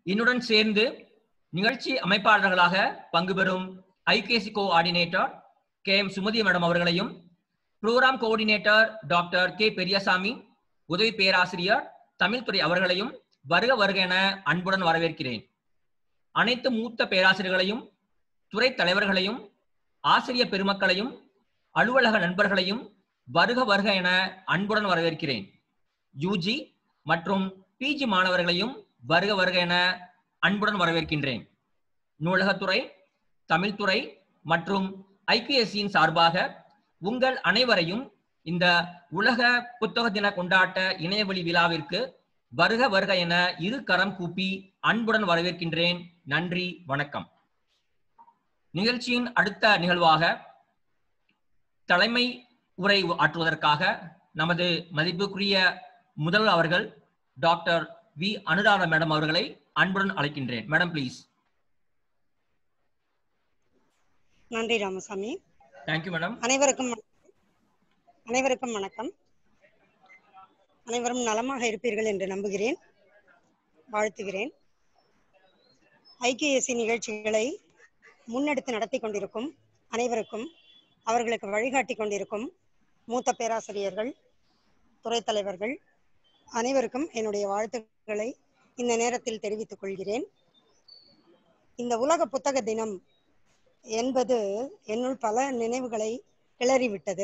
என்னுடன் சேர்ந்து நிகழ்ச்சி அமைப்பாளர்களாக பங்கு பெறும் IQAC coordinator K M Sumathi madam அவர்களையும் program coordinator doctor K Periyasamy உதவி பேராசிரியர் தமிழ்துறை அவர்களையும் வருக வருக என அன்புடன் வரவேற்கிறேன் அனைத்து மூத்த பேராசிரியர்களையும் துறை தலைவர்களையும் ஆசிரியர் பெருமக்களையும் அலுவலக நண்பர்களையும் வருக வருக என அன்புடன் வரவேற்கிறேன் யூஜி மற்றும் பிஜி மாணவர்களையும் வருக வருக என அன்புடன் வரவேற்கின்றேன் நூலகத்துறை தமிழ்துறை மற்றும் ஐபிஎஸ்சியின் சார்பாக உங்கள் அனைவரையும் இந்த உலக புத்தக தின கொண்டாட்ட இணையவழி விழாவிற்கு வருக வருக என இரு கரம் கூப்பி அன்புடன் வரவேற்கின்றேன் நன்றி வணக்கம் நிகழ்ச்சியின் அடுத்த நிகழ்வாக தலைமை உரை ஆற்றுவதற்காக நமது மதிப்புக்குரிய முதல்வர் அவர்கள் டாக்டர் வி அனுராதா மேடம் அவர்களை அன்புடன் அழைக்கின்றேன் மேடம் ப்ளீஸ் நன்றி ராமசாமி தேங்க்யூ மேடம் அனைவருக்கும் வணக்கம். அனைவருக்கும் வணக்கம் அனைவரும் நலமாக இருப்பீர்கள் என்று நம்புகிறேன் வாழ்த்துகிறேன் ஐக்கியசி நிகழ்ச்சிகளை முன்னெடுத்து நடத்தி கொண்டிருக்கும் அனைவருக்கும் அவர்களுக்கு வழிகாட்டி கொண்டிருக்கும் மூத்த பேராசிரியர்கள் துறைத் தலைவர்கள் அனைவருக்கும் என்னுடைய வாழ்த்துக்களை இந்த நேரத்தில் தெரிவித்துக் கொள்கிறேன் இந்த உலக புத்தக தினம் என்பது என்னுள் பல நினைவுகளை கிளறிவிட்டது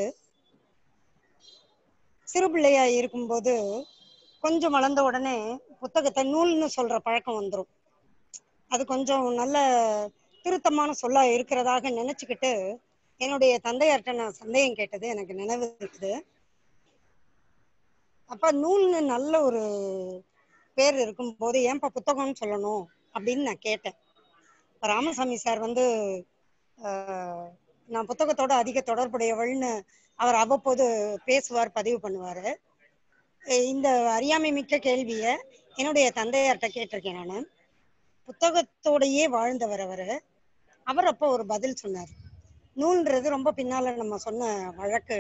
சிறு பிள்ளையா இருக்கும்போது கொஞ்சம் வளர்ந்த உடனே புத்தகத்தை நூல்னு சொல்ற பழக்கம் வந்துடும் அது கொஞ்சம் நல்ல திருத்தமான சொல்லா இருக்கிறதாக நினைச்சுக்கிட்டு என்னுடைய தந்தையார்ட்ட நான் சந்தேகம் கேட்டது எனக்கு நினைவு இருக்குது அப்ப நூல்னு நல்ல ஒரு பேர் இருக்கும்போது ஏன்பா புத்தகம்னு சொல்லணும் அப்படின்னு நான் கேட்டேன் இப்ப ராமசாமி சார் வந்து ஆஹ், நான் புத்தகத்தோட அதிக தொடர்புடையவள்னு அவர் அவ்வப்போது பேசுவார் பதிவு பண்ணுவாரு அஹ் இந்த அறியாமை மிக்க கேள்விய என்னுடைய தந்தையார்ட்ட கேட்டிருக்கேன் நான் புத்தகத்தோடையே வாழ்ந்தவர் அவரு அவர் அப்போ ஒரு பதில் சொன்னார் நூல்ன்றது ரொம்ப பின்னால நம்ம சொன்ன வழக்கு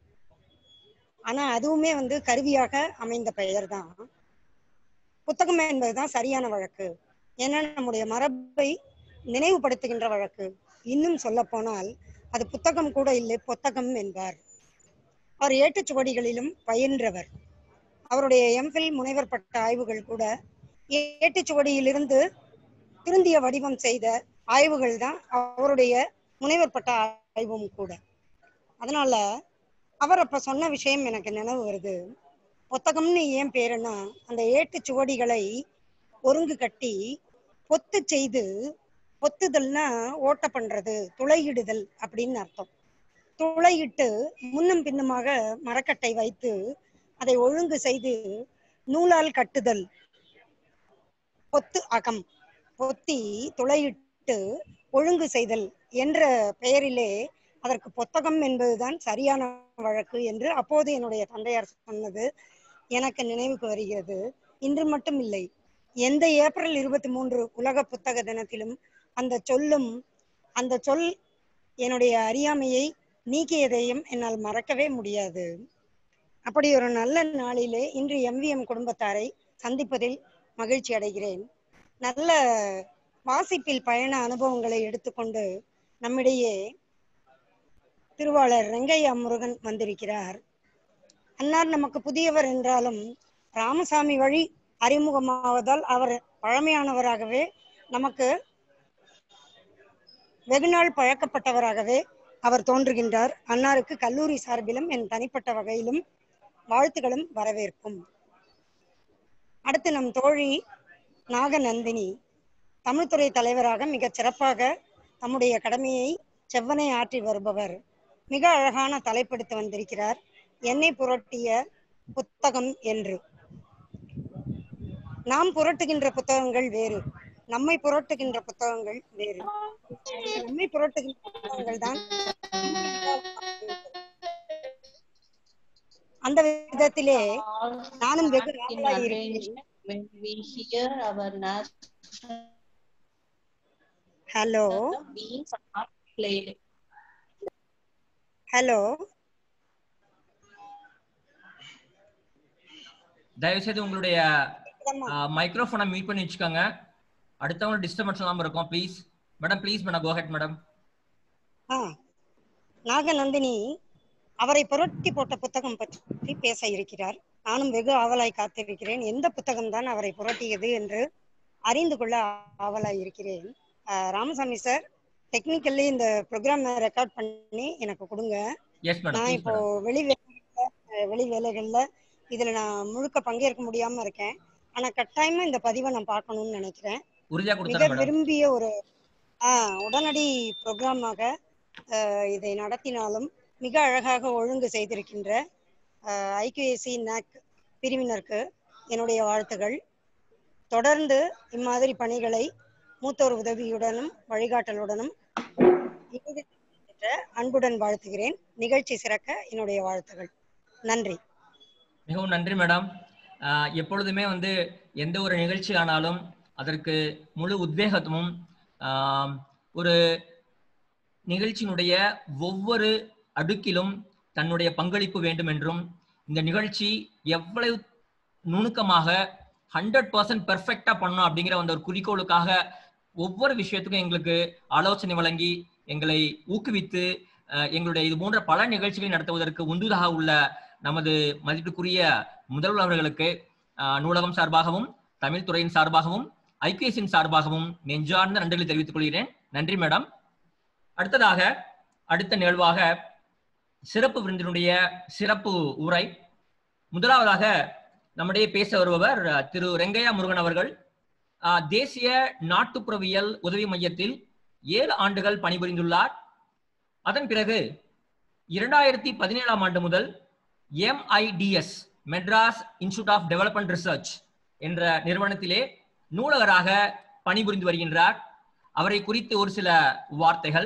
ஆனா அதுவுமே வந்து கருவியாக அமைந்த பெயர் தான் புத்தகம் என்பதுதான் சரியான வழக்கு ஏன்னா நம்முடைய மரபை நினைவுபடுத்துகின்ற வழக்கு இன்னும் சொல்ல போனால் அது புத்தகம் கூட இல்லை புத்தகம் என்பார் அவர் ஏட்டுச்சுவடிகளிலும் பயின்றவர் அவருடைய எம்ஃபில் முனைவர் பட்ட ஆய்வுகள் கூட ஏட்டுச்சுவடியிலிருந்து திருந்திய வடிவம் செய்த ஆய்வுகள் தான் அவருடைய முனைவர் பட்ட ஆய்வும் கூட அதனால அவர் அப்ப சொன்ன விஷயம் எனக்கு நினைவு வருது புத்தகம்னு ஏன் பேருன்னா அந்த ஏட்டுச்சுவடிகளை ஒருங்கு கட்டி பொத்து செய்து பொத்துதல்னா ஓட்ட பண்றது துளையிடுதல் அப்படின்னு அர்த்தம் துளையிட்டு முன்னும் பின்னுமாக மரக்கட்டை வைத்து அதை ஒழுங்கு செய்து நூலால் கட்டுதல் பொத்து அகம் பொத்தி துளையிட்டு ஒழுங்கு செய்தல் என்ற பெயரிலே அதற்கு புத்தகம் என்பதுதான் சரியான வழக்கு என்று அப்போது என்னுடைய தந்தையார் சொன்னது எனக்கு நினைவுக்கு வருகிறது இன்று மட்டும் இல்லை எந்த ஏப்ரல் இருபத்தி மூன்று உலக புத்தக தினத்திலும் அந்த சொல்லும் அந்த சொல் என்னுடைய அறியாமையை நீக்கியதையும் என்னால் மறக்கவே முடியாது அப்படி ஒரு நல்ல நாளிலே இன்று எம்விஎம் குடும்பத்தாரை சந்திப்பதில் மகிழ்ச்சி அடைகிறேன் நல்ல வாசிப்பில் பயண அனுபவங்களை எடுத்துக்கொண்டு நம்மிடையே திருவாளர் ரெங்கையா முருகன் வந்திருக்கிறார் அன்னார் நமக்கு புதியவர் என்றாலும் ராமசாமி வழி அறிமுகமாவதால் அவர் பழமையானவராகவே நமக்கு வெகுநாள் பழக்கப்பட்டவராகவே அவர் தோன்றுகின்றார் அன்னாருக்கு கல்லூரி சார்பிலும் என் தனிப்பட்ட வகையிலும் வாழ்த்துகளும் வரவேற்பும் அடுத்து நம் தோழி நாகநந்தினி தமிழ்துறை தலைவராக மிகச் சிறப்பாக தம்முடைய கடமையை செவ்வனை ஆற்றி வருபவர் மிக அழகான தலைப்படுத்தி வந்திருக்கிறார் என்னை புரட்டிய புத்தகம் என்று நாம் புரட்டுகின்ற புத்தகங்கள் வேறு நம்மை புரட்டுகின்ற புத்தகங்கள் வேறு நம்மை புரட்டுகின்ற புத்தகங்கள் தான் அந்த விதத்திலே நானும் வெகு in ஆவலாய் இருக்கிறேன் attention when we hear our national hello beings are played. Hello தயவுசெய்து உங்களுடைய மைக்ரோஃபோனை மியூட் பண்ணி வச்சுக்கோங்க அடுத்தவங்க டிஸ்டர்பன்ஸ் இல்லாம இருக்கும் please madam please madam go ahead madam ஆ நாகநந்தினி அவரை புரட்டி போட்ட புத்தகம் பற்றி பேச இருக்கிறார் நானும் வெகு ஆவலாய் காத்திருக்கிறேன் எந்த புத்தகம் தான் அவரை புரட்டியது என்று அறிந்து கொள்ள ஆவலாய் இருக்கிறேன் ஆஹ் ராமசாமி சார் டெக்னிக்கல்லி இந்த ப்ரோக்ராம் ரெக்கார்ட் பண்ணி எனக்கு கொடுங்க எஸ் மேடம் நான் ப்ளீஸ் இப்போ மேடம் வெளி வேலைகள்ல அஹ் வெளி வேலைகள்ல இதுல நான் முழுக்க பங்கேற்க முடியாம இருக்கேன் ஆனா கட்டாயமா இந்த பதிவை நான் பார்க்கணும்னு நினைக்கிறேன் உறுதியா மிக கொடுத்துறேன் மேடம் விரும்பிய ஒரு ஆஹ் உடனடி ப்ரோக்ராமாக இதை நடத்தினாலும் மிக அழகாக ஒழுங்கு செய்திருக்கின்ற ஐக்கியூஎஸ்சி நாக் பிரிவினருக்கு என்னுடைய வாழ்த்துகள் தொடர்ந்து இம்மாதிரி பணிகளை மூத்தோர் உதவியுடனும் வழிகாட்டலுடனும் ஈடுபட்டு அன்புடன் வாழ்த்துகிறேன் நிகழ்ச்சி சிறக்க என்னுடைய வாழ்த்துகள் நன்றி மிகவும் நன்றி மேடம் ஆஹ் எப்பொழுதுமே வந்து எந்த ஒரு நிகழ்ச்சி ஆனாலும் அதற்கு முழு உத்வேகத்துவமும் ஆம், ஒரு நிகழ்ச்சியினுடைய ஒவ்வொரு அடுக்கிலும் தன்னுடைய பங்களிப்பு வேண்டும் என்றும் இந்த நிகழ்ச்சி எவ்வளவு நுணுக்கமாக ஹண்ட்ரட் பர்சன்ட் பெர்ஃபெக்டா பண்ணணும் அப்படிங்கிற அந்த ஒரு குறிக்கோளுக்காக ஒவ்வொரு விஷயத்துக்கும் எங்களுக்கு ஆலோசனை வழங்கி எங்களை ஊக்குவித்து அஹ், எங்களுடைய இது போன்ற பல நிகழ்ச்சிகளை நடத்துவதற்கு உந்துதாக உள்ள நமது மதிப்புக்குரிய முதல்வர் அவர்களுக்கு அஹ், நூலகம் சார்பாகவும் தமிழ் துறையின் சார்பாகவும் ஐக்கியசின் சார்பாகவும் நெஞ்சார்ந்த நன்றிகளை தெரிவித்துக் கொள்கிறேன் நன்றி மேடம் அடுத்ததாக அடுத்த நிகழ்வாக சிறப்பு விருந்தினுடைய சிறப்பு உரை முதலாவதாக நம்முடைய பேச வருபவர் அஹ், திரு ரெங்கையா முருகன் அவர்கள் அஹ், தேசிய நாட்டுப்புறவியல் உதவி மையத்தில் ஏழு ஆண்டுகள் பணிபுரிந்துள்ளார் அதன் பிறகு இரண்டாயிரத்தி பதினேழாம் ஆண்டு முதல் MIDS Madras institute of development research என்ற நிறுவனத்திலே நூலகராக பணிபுரிந்து வருகின்றார் அவரை குறித்து ஒரு சில வார்த்தைகள்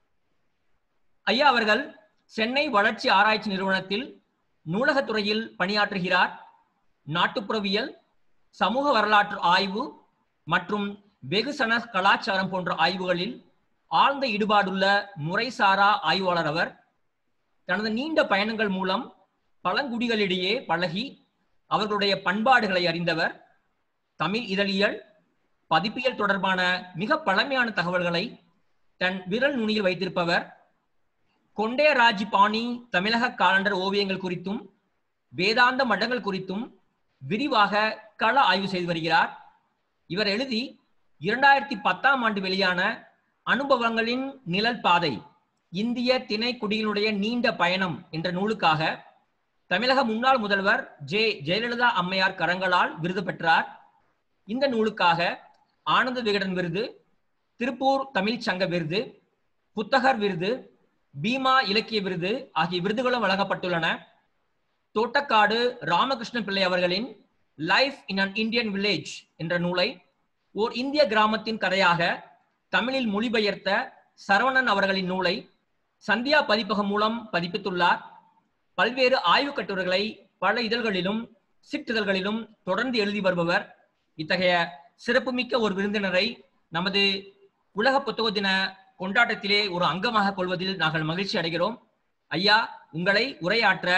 ஐயா அவர்கள் சென்னை வளர்ச்சி ஆராய்ச்சி நிறுவனத்தில் நூலகத்துறையில் பணியாற்றுகிறார் நாட்டுப்புறவியல் சமூக வரலாற்று ஆய்வு மற்றும் வெகுசன கலாச்சாரம் போன்ற ஆய்வுகளில் ஆழ்ந்த ஈடுபாடுள்ள முறைசாரா ஆய்வாளர் அவர் தனது நீண்ட பயணங்கள் மூலம் பழங்குடிகளிடையே பழகி அவர்களுடைய பண்பாடுகளை அறிந்தவர் தமிழ் இதழியல் பதிப்பியல் தொடர்பான மிக பழமையான தகவல்களை தன் விரல் நுனியில் வைத்திருப்பவர் கொண்டே ராஜி பாணி தமிழக காலண்டர் ஓவியங்கள் குறித்தும் வேதாந்த மடங்கள் குறித்தும் விரிவாக கள ஆய்வு செய்து வருகிறார் இவர் எழுதி இரண்டாயிரத்தி பத்தாம் ஆண்டு வெளியான அனுபவங்களின் நிழல் பாதை இந்திய திணை குடியினுடைய நீண்ட பயணம் என்ற நூலுக்காக தமிழக முன்னாள் முதல்வர் ஜே ஜெயலலிதா அம்மையார் கரங்களால் விருது பெற்றார் இந்த நூலுக்காக ஆனந்த விகடன் விருது திருப்பூர் தமிழ் சங்க விருது புத்தகர் விருது பீமா இலக்கிய விருது ஆகிய விருதுகளும் வழங்கப்பட்டுள்ளன தோட்டக்காடு ராமகிருஷ்ண பிள்ளை அவர்களின் life in an Indian village என்ற நூலை ஓர் இந்திய கிராமத்தின் கதையாக தமிழில் மொழிபெயர்த்த சரவணன் அவர்களின் நூலை சந்தியா பதிப்பகம் மூலம் பதிப்பித்துள்ளார் பல்வேறு ஆய்வுக் கட்டுரைகளை பல இதழ்களிலும் சிற்றிதழ்களிலும் தொடர்ந்து எழுதி வருபவர் இத்தகைய சிறப்புமிக்க ஒரு விருந்தினரை நமது உலக புத்தக தின கொண்டாட்டத்திலே ஒரு அங்கமாக கொள்வதில் நாங்கள் மகிழ்ச்சி அடைகிறோம் ஐயா உங்களை உரையாற்ற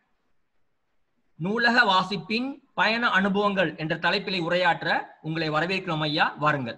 நூலக வாசிப்பின் பயண அனுபவங்கள் என்ற தலைப்பிலே உரையாற்ற உங்களை வரவேற்கிறோம் ஐயா வாருங்கள்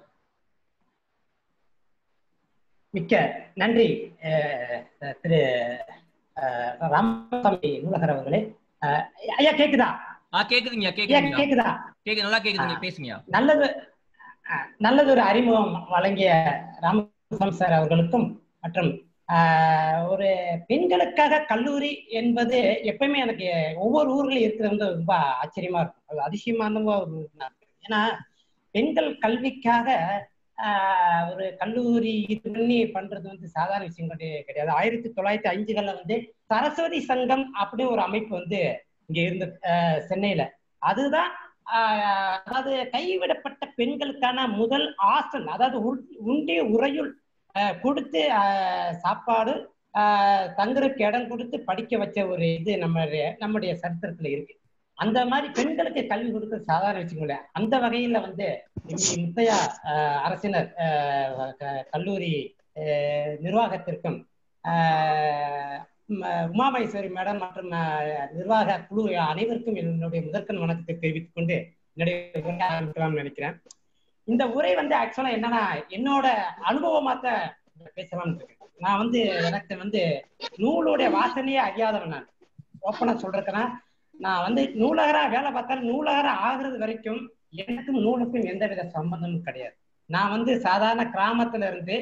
மிக்க நன்றி அஹ், அஹ், திரு அஹ், ராமசாமி நூலகர் அவர்களே அஹ், ஐயா கேக்குதா ஆ கேக்குதுங்க ஐயா கேக்குதுங்க கேக்குதா கேக்குது நல்லா கேக்குதுங்க பேசுங்க நல்லது அஹ், நல்லதொரு அறிமுகம் வழங்கிய ராமசாமி சார் அவர்களுக்கும் மற்றும் ஆஹ், ஒரு பெண்களுக்காக கல்லூரி என்பது எப்பயுமே எனக்கு ஒவ்வொரு ஊர்லயும் இருக்கிறது வந்து ரொம்ப ஆச்சரியமா இருக்கும் அது அதிசயமான ஒரு இதா இருக்கு. ஏன்னா பெண்கள் கல்விக்காக ஆஹ், ஒரு கல்லூரி இது பண்ணி பண்றது வந்து சாதாரண விஷயம் கிடையாது கிடையாது ஆயிரத்தி தொள்ளாயிரத்தி அஞ்சுகள்ல வந்து சரஸ்வதி சங்கம் அப்படின்னு ஒரு அமைப்பு வந்து இங்க இருந்து ஆஹ், சென்னையில அதுதான் ஆஹ், அதாவது கைவிடப்பட்ட பெண்களுக்கான முதல் ஹாஸ்டல் அதாவது உள்- உண்டிய உறையுள் ஆஹ், கொடுத்து ஆஹ், சாப்பாடு ஆஹ், தங்குறதுக்கு இடம் கொடுத்து படிக்க வச்ச ஒரு இது நம்மளுடைய நம்முடைய சரித்திரத்துல இருக்கு அந்த மாதிரி பெண்களுக்கு கல்வி கொடுக்கிறது சாதாரண விஷயம் இல்லை அந்த வகையில வந்து இங்கே முத்தையா ஆஹ், அரசினர் ஆஹ், க- கல்லூரி ஆஹ், நிர்வாகத்திற்கும் ஆஹ், ம- உமாமகேஸ்வரி மேடம் மற்றும் ஆஹ், நிர்வாக குழு அனைவருக்கும் என்னுடைய முதற்கண் வணக்கத்தை தெரிவித்துக் கொண்டு என்னுடைய உரையை ஆரம்பிக்கலாம்னு நினைக்கிறேன் இந்த உரை வந்து ஆக்சுவலா என்னன்னா என்னோட அனுபவமா தான் பேசலாம்னு இருக்கேன் நான் வந்து எனக்கு வந்து நூலுடைய வாசனையே அறியாதவன் நான் ஓப்பனா சொல்றேன்னா நான் வந்து நூலகரா வேலை பார்த்தாலும் நூலகரா ஆகுறது வரைக்கும் எனக்கும் நூலுக்கும் எந்தவித சம்பந்தமும் கிடையாது நான் வந்து சாதாரண கிராமத்துல இருந்து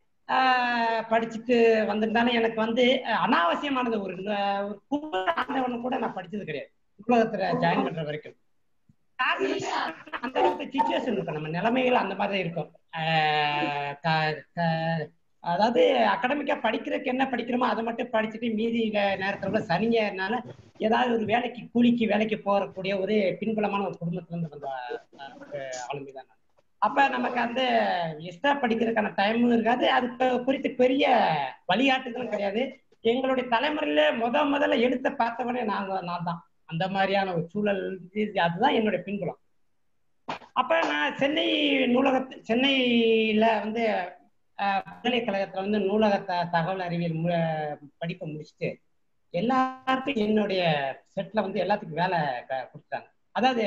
ஆஹ் படிச்சுட்டு வந்திருந்தாலும் எனக்கு வந்து அஹ், அனாவசியமானது ஒரு ந- ஒரு கும்பல ஆண்டவன் கூட நான் படிச்சது கிடையாது நூலகத்துல ஜாயின் பண்ற வரைக்கும் காரணம் அந்த அளவுக்கு சுச்சுவேஷன் இருக்கும் நம்ம நிலைமைகள் அந்த மாதிரி இருக்கும் ஆஹ் க- க- அதாவது அகடமிக்கா படிக்கிறதுக்கு என்ன படிக்கிறோமோ அதை மட்டும் படிச்சுட்டு மீதி வே- நேரத்துல கூட சனிங்கனால ஏதாவது ஒரு வேலைக்கு கூலிக்கு வேலைக்கு போகக்கூடிய ஒரு பின்புலமான ஒரு குடும்பத்துல இருந்து வந்த ஆஹ், ஒரு ஆளுமை தான் நான். அப்ப நமக்கு அந்த எக்ஸ்ட்ரா படிக்கிறதுக்கான டைமும் இருக்காது அதுக்கு குறித்து பெரிய வழிகாட்டுதலும் கிடையாது எங்களுடைய தலைமுறையில முத முதல்ல எழுத்த பார்த்தவனே நாங்க நான் தான் அந்த மாதிரியான ஒரு சூழல் இது- அதுதான் என்னுடைய பின்புலம் அப்ப நான் சென்னை நூலகத்து சென்னையில வந்து ஆஹ், பல்கலைக்கழகத்துல வந்து நூலக த- தகவல் அறிவியல் மு- படிப்பை முடிச்சுட்டு எல்லாருக்கும் என்னுடைய செட்ல வந்து எல்லாத்துக்கும் வேலை க- கொடுத்தாங்க அதாவது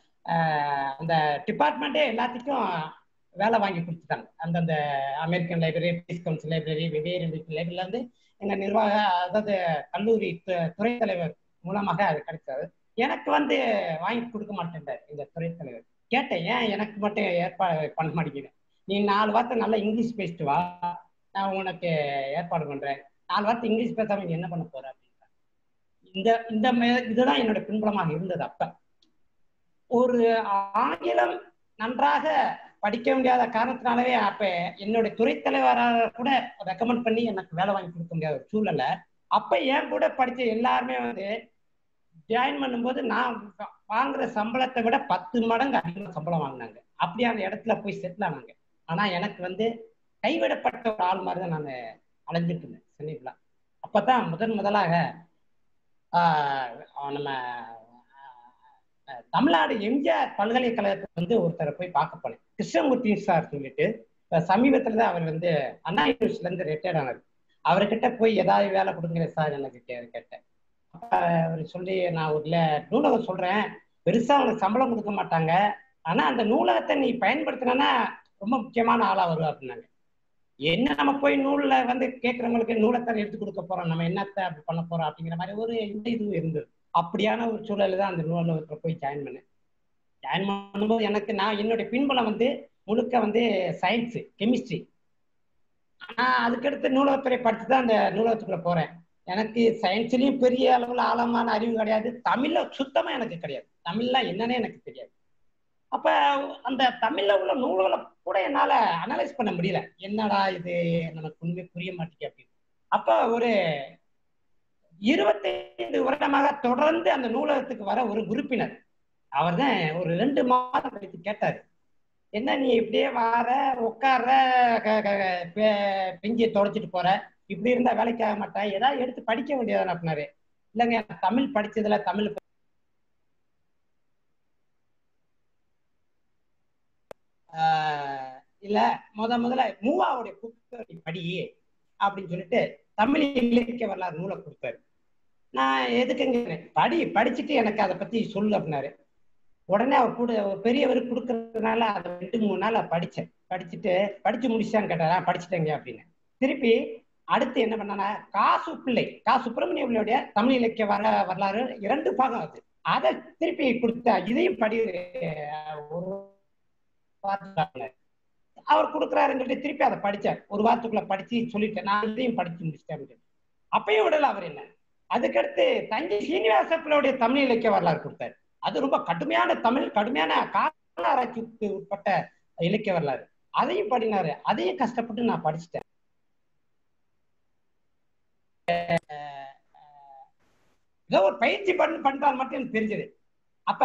ஆஹ், அந்த டிபார்ட்மெண்ட்டே எல்லாத்துக்கும் வேலை வாங்கி கொடுத்துட்டாங்க அந்தந்த American library peace council library வெவ்வேறு லைப்ரரியில இருந்து எங்க நிர்வாக அதாவது கல்லூரி து- துறைத் தலைவர் மூலமாக அது கிடைச்சது எனக்கு வந்து வாங்கி கொடுக்க மாட்டேன்டார் இந்த துறைத் தலைவர் கேட்டேன் ஏன் எனக்கு மட்டும் ஏற்பாடு பண்ண மாட்டேங்கிறேன் நீ நாலு வார்த்தை நல்லா இங்கிலீஷ் பேசிட்டு வா நான் உனக்கு ஏற்பாடு பண்றேன் நாலு வார்த்தை இங்கிலீஷ் பேசாம நீ என்ன பண்ண போற அப்படின்றாங்க இந்த இந்த மே- இதுதான் என்னோட பின்புலமாக இருந்தது அப்ப ஒரு ஆங்கிலம் நன்றாக படிக்க முடியாத காரணத்தினாலவே அப்ப என்னுடைய துறைத் தலைவராக கூட ரெக்கமெண்ட் பண்ணி எனக்கு வேலை வாங்கி கொடுக்க முடியாத ஒரு சூழல்ல அப்ப என் கூட படிச்ச எல்லாருமே வந்து ஜாயின் பண்ணும்போது நான் வா- வாங்குற சம்பளத்தை விட பத்து மடங்கு அதிகமாக சம்பளம் வாங்கினாங்க அப்படியான இடத்துல போய் செட்டில் ஆனாங்க ஆனா எனக்கு வந்து கைவிடப்பட்ட ஒரு ஆள் மாதிரி தான் நான் அலைஞ்சிட்டு இருந்தேன் சென்னைக்குள்ள அப்பதான் முதன் முதலாக ஆஹ் நம்ம ஆஹ் தமிழ்நாடு எம்ஜிஆர் பல்கலைக்கழகத்துக்கு வந்து ஒருத்தரை போய் பார்க்க போனேன் கிருஷ்ணமூர்த்தி சார் சொல்லிட்டு இப்ப சமீபத்துல தான் அவர் வந்து அண்ணா யூனிவர்சிட்டில இருந்து ரிட்டையர்ட் ஆனார் அவர்கிட்ட போய் ஏதாவது வேலை கொடுங்க சார் எனக்கு கே- கேட்டேன் அப்ப அவர் சொல்லி நான் ஒரு ல- நூலகம் சொல்றேன் பெருசா உனக்கு சம்பளம் கொடுக்க மாட்டாங்க ஆனா அந்த நூலகத்தை நீ பயன்படுத்தினா ரொம்ப முக்கியமான ஆளா வருவா அப்படின்னாங்க என்ன நம்ம போய் நூல்ல வந்து கேட்கறவங்களுக்கு நூலத்தை எடுத்து கொடுக்க போறோம் நம்ம என்னத்தை அப்படி பண்ண போறோம் அப்படிங்கிற மாதிரி ஒரு இந்த இதுவும் இருந்தது அப்படியான ஒரு சூழல்ல தான் அந்த நூலகத்துல போய் ஜாயின் பண்ணேன் ஜாயின் பண்ணும்போது எனக்கு நான் என்னுடைய பின்புலம் வந்து முழுக்க வந்து சயின்ஸ் கெமிஸ்ட்ரி ஆனா அதுக்கடுத்து நூலகத்துறை படிச்சு தான் அந்த நூலகத்துக்குள்ள போறேன் எனக்கு சயின்ஸ்லயும் பெரிய அளவுல ஆழமான அறிவு கிடையாது தமிழ்ல சுத்தமா எனக்கு கிடையாது தமிழ்ல என்னன்னே எனக்கு தெரியாது அப்ப அந்த தமிழ்ல உள்ள நூல்களை கூட என்னால அனலைஸ் பண்ண முடியல என்னடா இது நமக்கு உண்மை புரிய மாட்டேங்குது அப்படின்னு அப்ப ஒரு இருபத்தைந்து வருடமாக தொடர்ந்து அந்த நூலகத்துக்கு வர ஒரு உறுப்பினர் அவர் தான் ஒரு ரெண்டு மாதம் கழித்து கேட்டாரு என்ன நீ இப்படியே வார உட்கார்ற க- க- க- பெ- பெஞ்சியை தொடச்சிட்டு போற இப்படி இருந்தா வேலைக்கு ஆக மாட்டேன் ஏதாவது எடுத்து படிக்க வேண்டியதானே அப்படின்னாரு இல்லைங்க நான் தமிழ் படிச்சதுல தமிழ் ஆஹ் இல்ல முத முதல்ல மூவாவுடைய புத்தகத்தை படி அப்படின்னு சொல்லிட்டு தமிழ் இலக்கிய வரலாறு நூலை கொடுத்தாரு நான் எதுக்குங்க படி படிச்சுட்டு எனக்கு அதை பத்தி சொல்லு அப்படின்னாரு உடனே அவர் கூட ஒரு பெரியவர் கொடுக்கறதுனால அதை ரெண்டு மூணு நாள் படிச்சேன் படிச்சுட்டு படிச்சு முடிச்சான்னு கேட்டாரா படிச்சுட்டேங்க அப்படின்னு திருப்பி அடுத்து என்ன பண்ணானா காசு பிள்ளை கா சுப்பிரமணிய பிள்ளையுடைய தமிழ் இலக்கிய வர வரலாறு இரண்டு பாகம் அது அதை திருப்பி கொடுத்தா இதையும் படி அஹ், ஒரு வாரத்துக்குள்ள. அவர் கொடுக்குறாருன்னு சொல்லிட்டு திருப்பி அதை படிச்சார் ஒரு வாரத்துக்குள்ள படிச்சு சொல்லிட்டேன் நான் இதையும் படிச்சு முடிச்சிட்டேன் அப்படின்னு. அப்பயும் விடல அவர் என்ன அதுக்கடுத்து தஞ்சை சீனிவாச பிள்ளையுடைய தமிழ் இலக்கிய வரலாறு கொடுத்தாரு அது ரொம்ப கடுமையான தமிழ் கடுமையான கால ஆராய்ச்சிக்கு உட்பட்ட இலக்கிய வரலாறு அதையும் படினாரு அதையும் கஷ்டப்பட்டு நான் படிச்சுட்டேன் ஏதோ ஒரு பயிற்சி பண்ணு பண்றால் மட்டும் எனக்கு தெரிஞ்சது அப்ப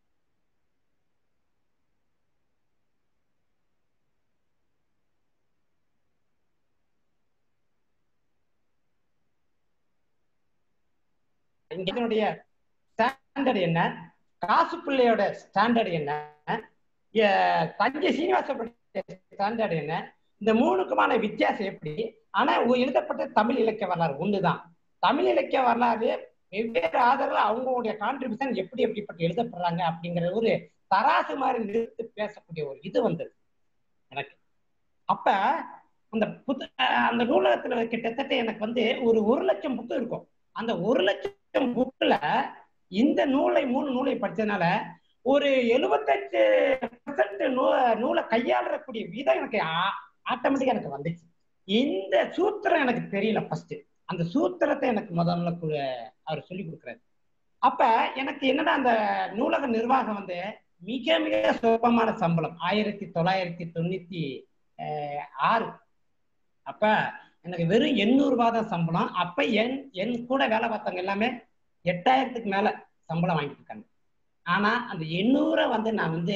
இங்க இதனுடைய ஸ்டாண்டர்ட் என்ன காசு பிள்ளையோட ஸ்டாண்டர்ட் என்ன எ- தஞ்சை சீனிவாச ஸ்டாண்டர்ட் என்ன இந்த மூணுக்குமான வித்தியாசம் எப்படி ஆனா ஒ- எழுதப்பட்ட தமிழ் இலக்கிய வரலாறு ஒண்ணுதான் தமிழ் இலக்கிய வரலாறு வெவ்வேறு ஆதரவுல அவங்களுடைய கான்ட்ரிபியூஷன் எப்படி எப்படிப்பட்டு எழுதப்படுறாங்க அப்படிங்கிற ஒரு தராசு மாதிரி நிறுத்து பேசக்கூடிய ஒரு இது வந்தது எனக்கு அப்ப அந்த புத்த அஹ் அந்த நூலகத்துல கிட்டத்தட்ட எனக்கு வந்து ஒரு ஒரு லட்சம் புக்கு இருக்கும் அந்த ஒரு லட்சம் புக்குல இந்த நூலை மூணு நூலை படிச்சதுனால ஒரு எழுபத்தஞ்சு பர்சன்ட் நூ நூலை கையாளக்கூடிய விதம் எனக்கு ஆட்டோமேட்டிக்கா எனக்கு வந்துச்சு இந்த சூத்திரம் எனக்கு தெரியல ஃபர்ஸ்ட் அந்த சூத்திரத்தை எனக்கு முதல்ல கு- அவர் சொல்லி கொடுக்குறாரு அப்ப எனக்கு என்னடா அந்த நூலக நிர்வாகம் வந்து மிக மிக சுலபமான சம்பளம் ஆயிரத்தி தொள்ளாயிரத்தி தொண்ணூத்தி அஹ், ஆறு அப்ப எனக்கு வெறும் எண்ணூறு ரூபாய் தான் சம்பளம் அப்ப என் என் கூட வேலை பார்த்தவங்க எல்லாமே எட்டாயிரத்துக்கு மேல சம்பளம் வாங்கிட்டு இருக்காங்க ஆனா அந்த எண்ணூறை வந்து நான் வந்து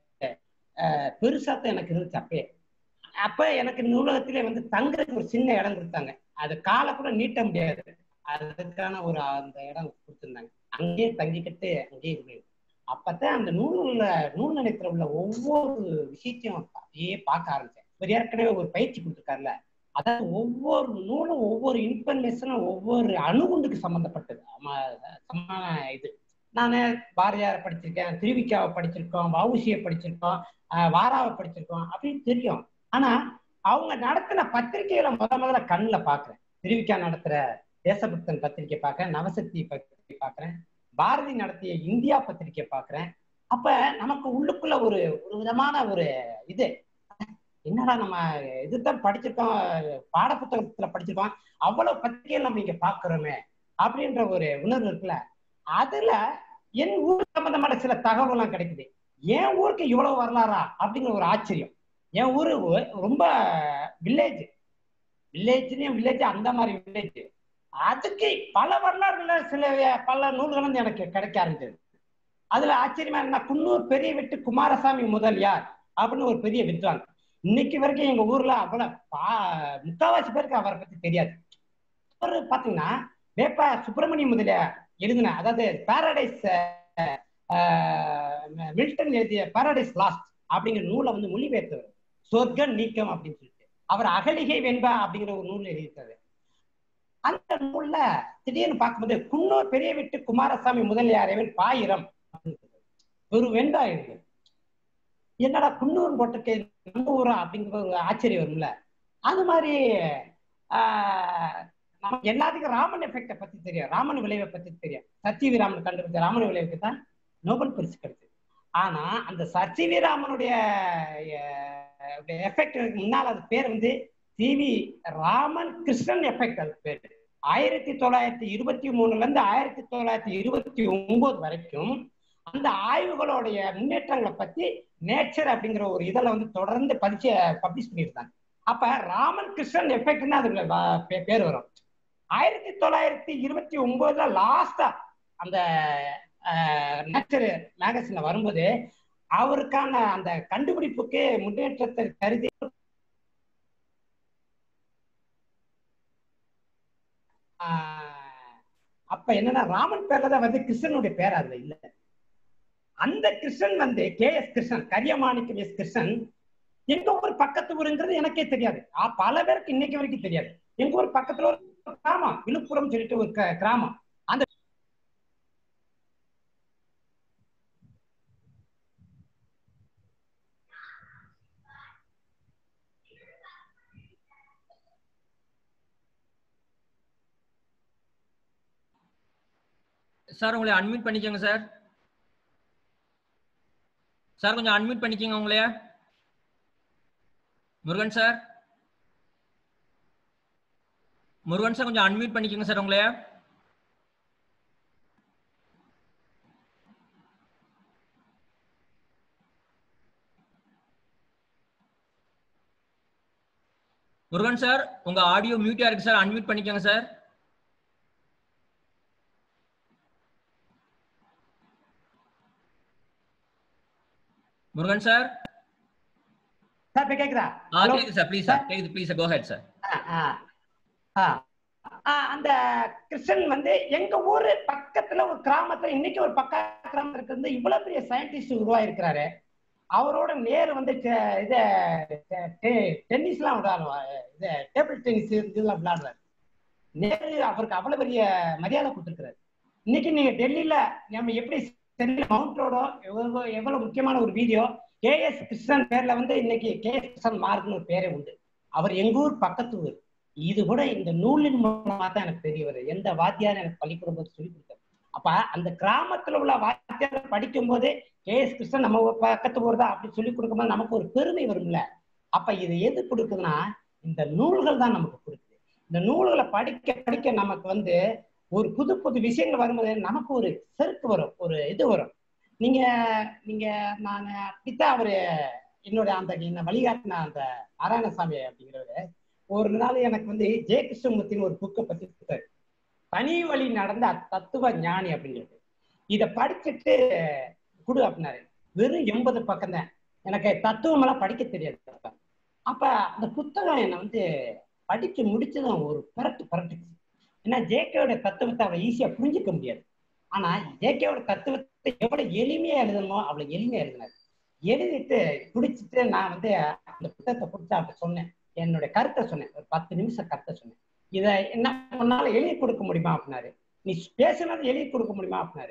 அஹ், பெருசாத்தான் எனக்கு இருந்துச்சு அப்பயே அப்ப எனக்கு நூலகத்திலே வந்து தங்குறதுக்கு ஒரு சின்ன இடம் கொடுத்தாங்க அது காலை கூட நீட்ட முடியாது அதுக்கான ஒரு அந்த இடம் கொடுத்துருந்தாங்க அங்கேயே தங்கிக்கிட்டு அங்கேயே இருந்தேன் அப்பதான் அந்த நூல்ல நூல் நிலையத்துல உள்ள ஒவ்வொரு விஷயத்தையும் அப்படியே பார்க்க ஆரம்பிச்சேன் இவர் ஏற்கனவே ஒரு பயிற்சி கொடுத்துருக்காருல்ல அதாவது ஒவ்வொரு நூலும் ஒவ்வொரு இன்ஃபர்மேஷனும் ஒவ்வொரு அணுகுண்டுக்கு சம்பந்தப்பட்டது ஆமா, சமான இது நான் பாரதியாரை படிச்சிருக்கேன் திருவிக்காவை படிச்சிருக்கோம் வவுசியை படிச்சிருக்கோம் ஆஹ் வாராவை படிச்சிருக்கோம் அப்படின்னு தெரியும் ஆனா அவங்க நடத்தின பத்திரிகைகளை முத முதல்ல கண்ணுல பாக்குறேன் திருவிக்கா நடத்துற தேசபக்தன் பத்திரிகை பார்க்கறேன் நவசக்தி பத்திரிகை பார்க்கறேன் பாரதி நடத்திய இந்தியா பத்திரிகை பார்க்கறேன் அப்ப நமக்கு உள்ளுக்குள்ள ஒரு ஒரு விதமான ஒரு இது என்னடா நம்ம இதுதான் படிச்சிருக்கோம் பாட புத்தகத்துல படிச்சிருக்கோம் அவ்வளவு பத்திரிகைகள் நம்ம இங்க பாக்குறோமே அப்படின்ற ஒரு உணர்வு இருக்குல்ல அதுல என் ஊர் சம்பந்தமான சில தகவல்லாம் கிடைக்குது என் ஊருக்கு இவ்வளவு வரலாறா அப்படிங்கிற ஒரு ஆச்சரியம் என் ஊரு ஒ- ரொம்ப வில்லேஜ் வில்லேஜ்லயும் வில்லேஜ் அந்த மாதிரி வில்லேஜ் அதுக்கு பல வரலாறுல சில பல நூல்கள் வந்து எனக்கு கிடைக்க ஆரம்பிச்சது அதுல ஆச்சரியமா என்ன குன்னூர் பெரிய வெட்டு குமாரசாமி முதலியார் அப்படின்னு ஒரு பெரிய வித்வான் இன்னைக்கு வரைக்கும் எங்க ஊர்ல அவ்வளவு பா- முக்காவாசி பேருக்கு அவரை பத்தி தெரியாது அவரு பாத்தீங்கன்னா வேப்ப சுப்பிரமணிய முதலியார் எழுதின அதாவது பாரடைஸ் மில்டன் எழுதிய பாரடைஸ் லாஸ்ட் அப்படிங்கிற நூலை வந்து மொழிபெயர்த்தவர் சொர்க்க நீக்கம் அப்படின்னு சொல்லிட்டு அவர் அகலிகை வெண்பா அப்படிங்கிற ஒரு நூல் எழுதியிருக்காரு அந்த நூல்ல திடீர்னு பார்க்கும்போது குன்னூர் பெரிய வீட்டு குமாரசாமி முதலியாரவன் பாயிரம் அப்படின்னு சொல்றாரு. ஒரு வெண்பா எழுது என்னடா குன்னூர் போட்டிருக்க நம்ம ஊரா அப்படிங்கிற ஒரு ஆச்சரியம் வரும்ல அது மாதிரி ஆஹ், நமக்கு எல்லாத்துக்கும் ராமன் எஃபெக்டை பத்தி தெரியும் ராமன் விளைவை பத்தி தெரியும் சத்தியவி ராமன் கண்டுபிடிச்ச ராமன் விளைவுக்கு தான் நோபல் பரிசு கிடைச்சது ஆனா அந்த சச்சிவி ராமனுடைய எஃபெக்ட் முன்னால் அது பேர் வந்து சிவி ராமன் கிருஷ்ணன் எஃபெக்ட் அது பேர் ஆயிரத்தி தொள்ளாயிரத்தி இருபத்தி மூணுல இருந்து ஆயிரத்தி தொள்ளாயிரத்தி இருபத்தி ஒன்பது வரைக்கும் அந்த ஆய்வுகளுடைய முன்னேற்றங்களை பத்தி நேச்சர் அப்படிங்கிற ஒரு இதில் வந்து தொடர்ந்து பதிச்சு பப்ளிஷ் பண்ணியிருந்தாங்க அப்ப ராமன் கிருஷ்ணன் எஃபெக்ட்னு அதுல வ- பே- பேர் வரும் ஆயிரத்தி தொள்ளாயிரத்தி இருபத்தி ஒன்பதுல லாஸ்டா அந்த நேச்சர் மேகசின்ல வரும்போது அவருக்கான அந்த கண்டுபிடிப்புக்கு முன்னேற்றத்தை கருதி ஆஹ் அப்ப என்னன்னா ராமன் பேர்ல தான் வந்து கிருஷ்ணனுடைய பேர் அதுல இல்ல அந்த கிருஷ்ணன் வந்து K S Krishnan Kariyamanikkam S Krishnan எங்க ஊர் பக்கத்து ஊருங்கிறது எனக்கே தெரியாது ஆ, பல பேருக்கு இன்னைக்கு வரைக்கும் தெரியாது எங்க ஊர் பக்கத்துல ஒரு கிராமம் விழுப்புரம் சொல்லிட்டு ஒரு க- கிராமம் அந்த சார் உங்களை அன்மியூட் பண்ணிக்கோங்க சார் சார் கொஞ்சம் அன்மியூட் பண்ணிக்கோங்க உங்களைய முருகன் சார் முருகன் சார் கொஞ்சம் அன்மியூட் பண்ணிக்கோங்க சார் உங்களைய முருகன் சார் உங்க ஆடியோ மியூட்டா இருக்கு சார் அன்மியூட் பண்ணிக்கோங்க சார் முருகன் சார் சார் இப்ப கேக்குதா ஆ Hello? கேக்குது சார் ப்ளீஸ் சார் கேக்குது ப்ளீஸ் கோ ஹெட் சார் ஆ, ஆ, ஆ. ஆ, அந்த கிருஷ்ணன் வந்து எங்க ஊரு பக்கத்துல ஒரு கிராமத்துல இன்னைக்கு ஒரு பக்க கிராமம் இருக்குது இவ்வளவு பெரிய சயின்டிஸ்ட் உருவாயிருக்கிறாரு அவரோட நேரு வந்து டெ- இத டெ- டெ- டென்னிஸ்லாம் விளையாடுவாரு இது டேபிள் டென்னிஸ் இதெல்லாம் விளையாடுறாரு நேரு அவருக்கு அவ்வளவு பெரிய மரியாதை கொடுத்துருக்காரு இன்னைக்கு நீங்க டெல்லியில நம்ம எப்படி சென்னை மவுண்ட் ரோடோ எவ்வளவு எவ்வளவு முக்கியமான ஒரு வீடியோ கே எஸ் கிருஷ்ணன் பேர்ல வந்து இன்னைக்கு கே எஸ் கிருஷ்ணன் மார்க்னு ஒரு பேரே உண்டு அவர் எங்க ஊர் பக்கத்து ஊர் இது கூட இந்த நூலின் மூலமா தான் எனக்கு தெரிய வருது எந்த வாத்தியார் எனக்கு பள்ளிக்கூடம் போது சொல்லி கொடுத்தாரு அப்ப அந்த கிராமத்துல உள்ள வாத்தியார் படிக்கும் போதே கே எஸ் கிருஷ்ணன் நம்ம ஊர் பக்கத்து ஊர் தான் அப்படி சொல்லி கொடுக்கும்போது நமக்கு ஒரு பெருமை வரும்ல அப்ப இது எது கொடுக்குதுன்னா இந்த நூல்கள் தான் நமக்கு கொடுக்குது இந்த நூல்களை படிக்க படிக்க நமக்கு வந்து ஒரு புது புது விஷயங்கள் வரும்போது நமக்கு ஒரு செருக்கு வரும் ஒரு இது வரும் நீங்க நீங்க நான் அப்படித்தான் அவரு என்னோட அந்த என்ன வழிகாட்டின அந்த நாராயணசாமி அப்படிங்கிறவரு ஒரு நாள் எனக்கு வந்து ஜெய கிருஷ்ணமூர்த்தின்னு ஒரு புக்கை பத்தி கொடுத்தாரு தனி வழி நடந்த தத்துவ ஞானி அப்படிங்கிறது இதை படிச்சுட்டு கொடு அப்படின்னாரு வெறும் எண்பது பக்கம் தான் எனக்கு தத்துவம் எல்லாம் படிக்க தெரியாது அப்ப. அப்ப அந்த புத்தகம் என்னை வந்து படிச்சு முடிச்சதும் ஒரு பரட்டு பரட்டுச்சு ஏன்னா ஜேகேவோட தத்துவத்தை அவ்வளவு ஈஸியா புரிஞ்சுக்க முடியாது ஆனா ஜேகேவோட தத்துவத்தை எவ்வளவு எளிமையா எழுதணுமோ அவ்வளவு எளிமையா எழுதினாரு எழுதிட்டு பிடிச்சிட்டு நான் வந்து அந்த புத்தகத்தை பிடிச்சா அப்படி சொன்னேன் என்னுடைய கருத்தை சொன்னேன் ஒரு பத்து நிமிஷம் கருத்தை சொன்னேன் இதை என்ன பண்ணாலும் எழுதி கொடுக்க முடியுமா அப்படின்னாரு நீ பேசுனது எழுதி கொடுக்க முடியுமா அப்படின்னாரு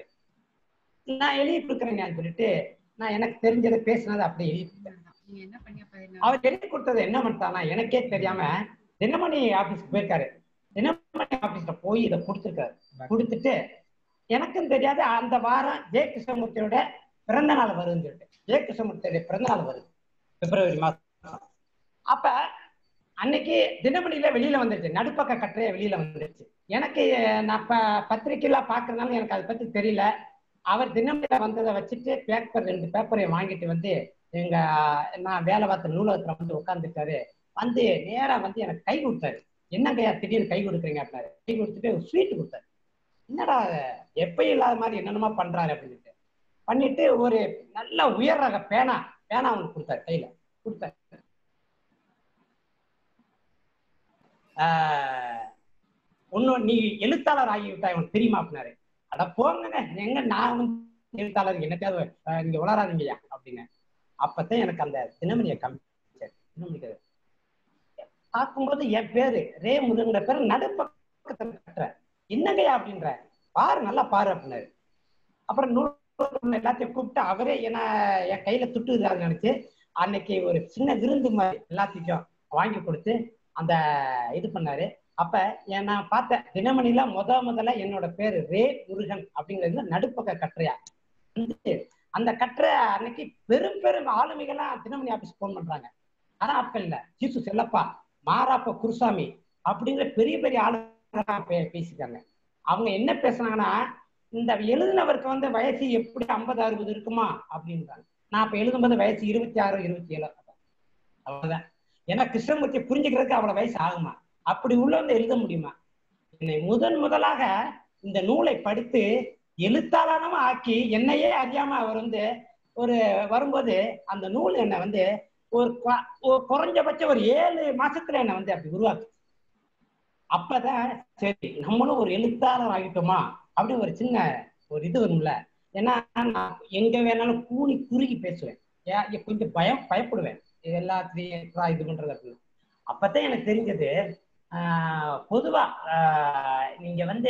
நான் எழுதி கொடுக்குறேங்க சொல்லிட்டு நான் எனக்கு தெரிஞ்சதை பேசுனதை அப்படியே எழுதி கொடுத்தேன் நீங்க என்ன பண்ணி அப்ப என்ன அவர் எழுதி கொடுத்தது என்ன பண்ணிட்டானா எனக்கே தெரியாம தினமணி ஆபீஸ்க்கு போயிருக்காரு தினமணி ஆபீஸ்ல போய் இதை கொடுத்துருக்காரு கொடுத்துட்டு எனக்கும் தெரியாது அந்த வாரம் ஜெய கிருஷ்ணமூர்த்தியோட பிறந்த நாள் வருதுன்னு சொல்லிட்டு ஜெய கிருஷ்ணமூர்த்தியோட பிறந்த நாள் வருது பிப்ரவரி மாசம் அப்ப அன்னைக்கு தினமணியில வெளியில வந்துருச்சு நடுப்பக்க கட்டுரைய வெளியில வந்துருச்சு எனக்கு நான் ப பத்திரிக்கைலாம் பாக்குறதுனால எனக்கு அதை பத்தி தெரியல அவர் தினமணியில வந்ததை வச்சுட்டு பேப்பர் ரெண்டு பேப்பரையும் வாங்கிட்டு வந்து எங்க நான் வேலை பார்த்த நூலகத்துல வந்து உட்காந்துட்டாரு வந்து நேரா வந்து எனக்கு கை கொடுத்தாரு என்னங்கய்யா திடீர்னு கை கொடுக்குறீங்க அப்படின்னாரு கை கொடுத்துட்டு ஒரு ஸ்வீட் கொடுத்தாரு என்னடா எப்பயும் இல்லாத மாதிரி என்னென்னமா பண்றாரு அப்படின்ட்டு பண்ணிட்டு ஒரு நல்ல உயர் ரக பேனா பேனா அவனுக்கு கொடுத்தாரு கையில கொடுத்தாரு ஆஹ் ஒன்னும் நீ எழுத்தாளர் ஆகிவிட்டா உனக்கு தெரியுமா அப்படின்னாரு அட போங்கண்ணே எங்க நான் வந்து எழுத்தாளர் என்னத்தையாவது ஆஹ் நீங்க வளராதீங்கய்யா அப்படின்னு அப்பதான் எனக்கு அந்த தினமணியை காமிச்சாரு தினமணிக்கு பார்க்கும்போது என் பேரு ரே முருகன்ற பேரு நடுப்பக்கத்துல கட்டுற என்னங்கய்யா அப்படின்ற பாரு நல்லா பாரு அப்படின்னாரு அப்புறம் நூறு எல்லாத்தையும் கூப்பிட்டு அவரே என்ன என் கையில துட்டுதான்னு நினைச்சு அன்னைக்கு ஒரு சின்ன விருந்து மாதிரி எல்லாத்துக்கும் வாங்கி கொடுத்து அந்த இது பண்ணாரு அப்ப என் நான் பார்த்தேன் தினமணில முத முதல்ல என்னோட பேரு ரே முருகன் அப்படிங்கிறது நடுப்பக்க கட்டுரையா வந்து அந்த கட்டுரை அன்னைக்கு பெரும் பெரும் ஆளுமைகள்லாம் தினமணி ஆபீஸ் போன் பண்றாங்க ஆனா ஆட்கள் இல்ல சீசு செல்லப்பா மாராப்ப குருசாமி அப்படிங்கிற பெரிய பெரிய ஆளுங்க பேசிட்டாங்க அவங்க என்ன பேசுனாங்கன்னா இந்த எழுதினவருக்கு வந்து வயசு எப்படி ஐம்பது அறுபது இருக்குமா அப்படின்றாங்க நான் அப்ப எழுதும்போது வயசு இருபத்தி ஆறு இருபத்தி ஏழு அவ்வளவுதான் ஏன்னா கிருஷ்ணமூர்த்தி புரிஞ்சுக்கிறதுக்கு அவ்வளவு வயசு ஆகுமா அப்படி உள்ள வந்து எழுத முடியுமா என்னை முதன் முதலாக இந்த நூலை படித்து எழுத்தாளனும் ஆக்கி என்னையே அறியாம அவர் வந்து ஒரு வரும்போது அந்த நூல் என்னை வந்து ஒரு கொ- ஒரு குறைஞ்சபட்சம் ஒரு ஏழு மாசத்துல என்னை வந்து அப்படி உருவாக்கு அப்பதான் சரி நம்மளும் ஒரு எழுத்தாளர் ஆகிட்டோமா அப்படி ஒரு சின்ன ஒரு இது வரும்ல ஏன்னா நான் எங்க வேணாலும் கூனி குறுகி பேசுவேன் ஏன் இங்க கொஞ்சம் பயம் பயப்படுவேன் இது எல்லாத்துலயும் எப்படா இது பண்றது அப்படின்னு அப்பதான் எனக்கு தெரிஞ்சது ஆஹ் பொதுவா ஆஹ் நீங்க வந்து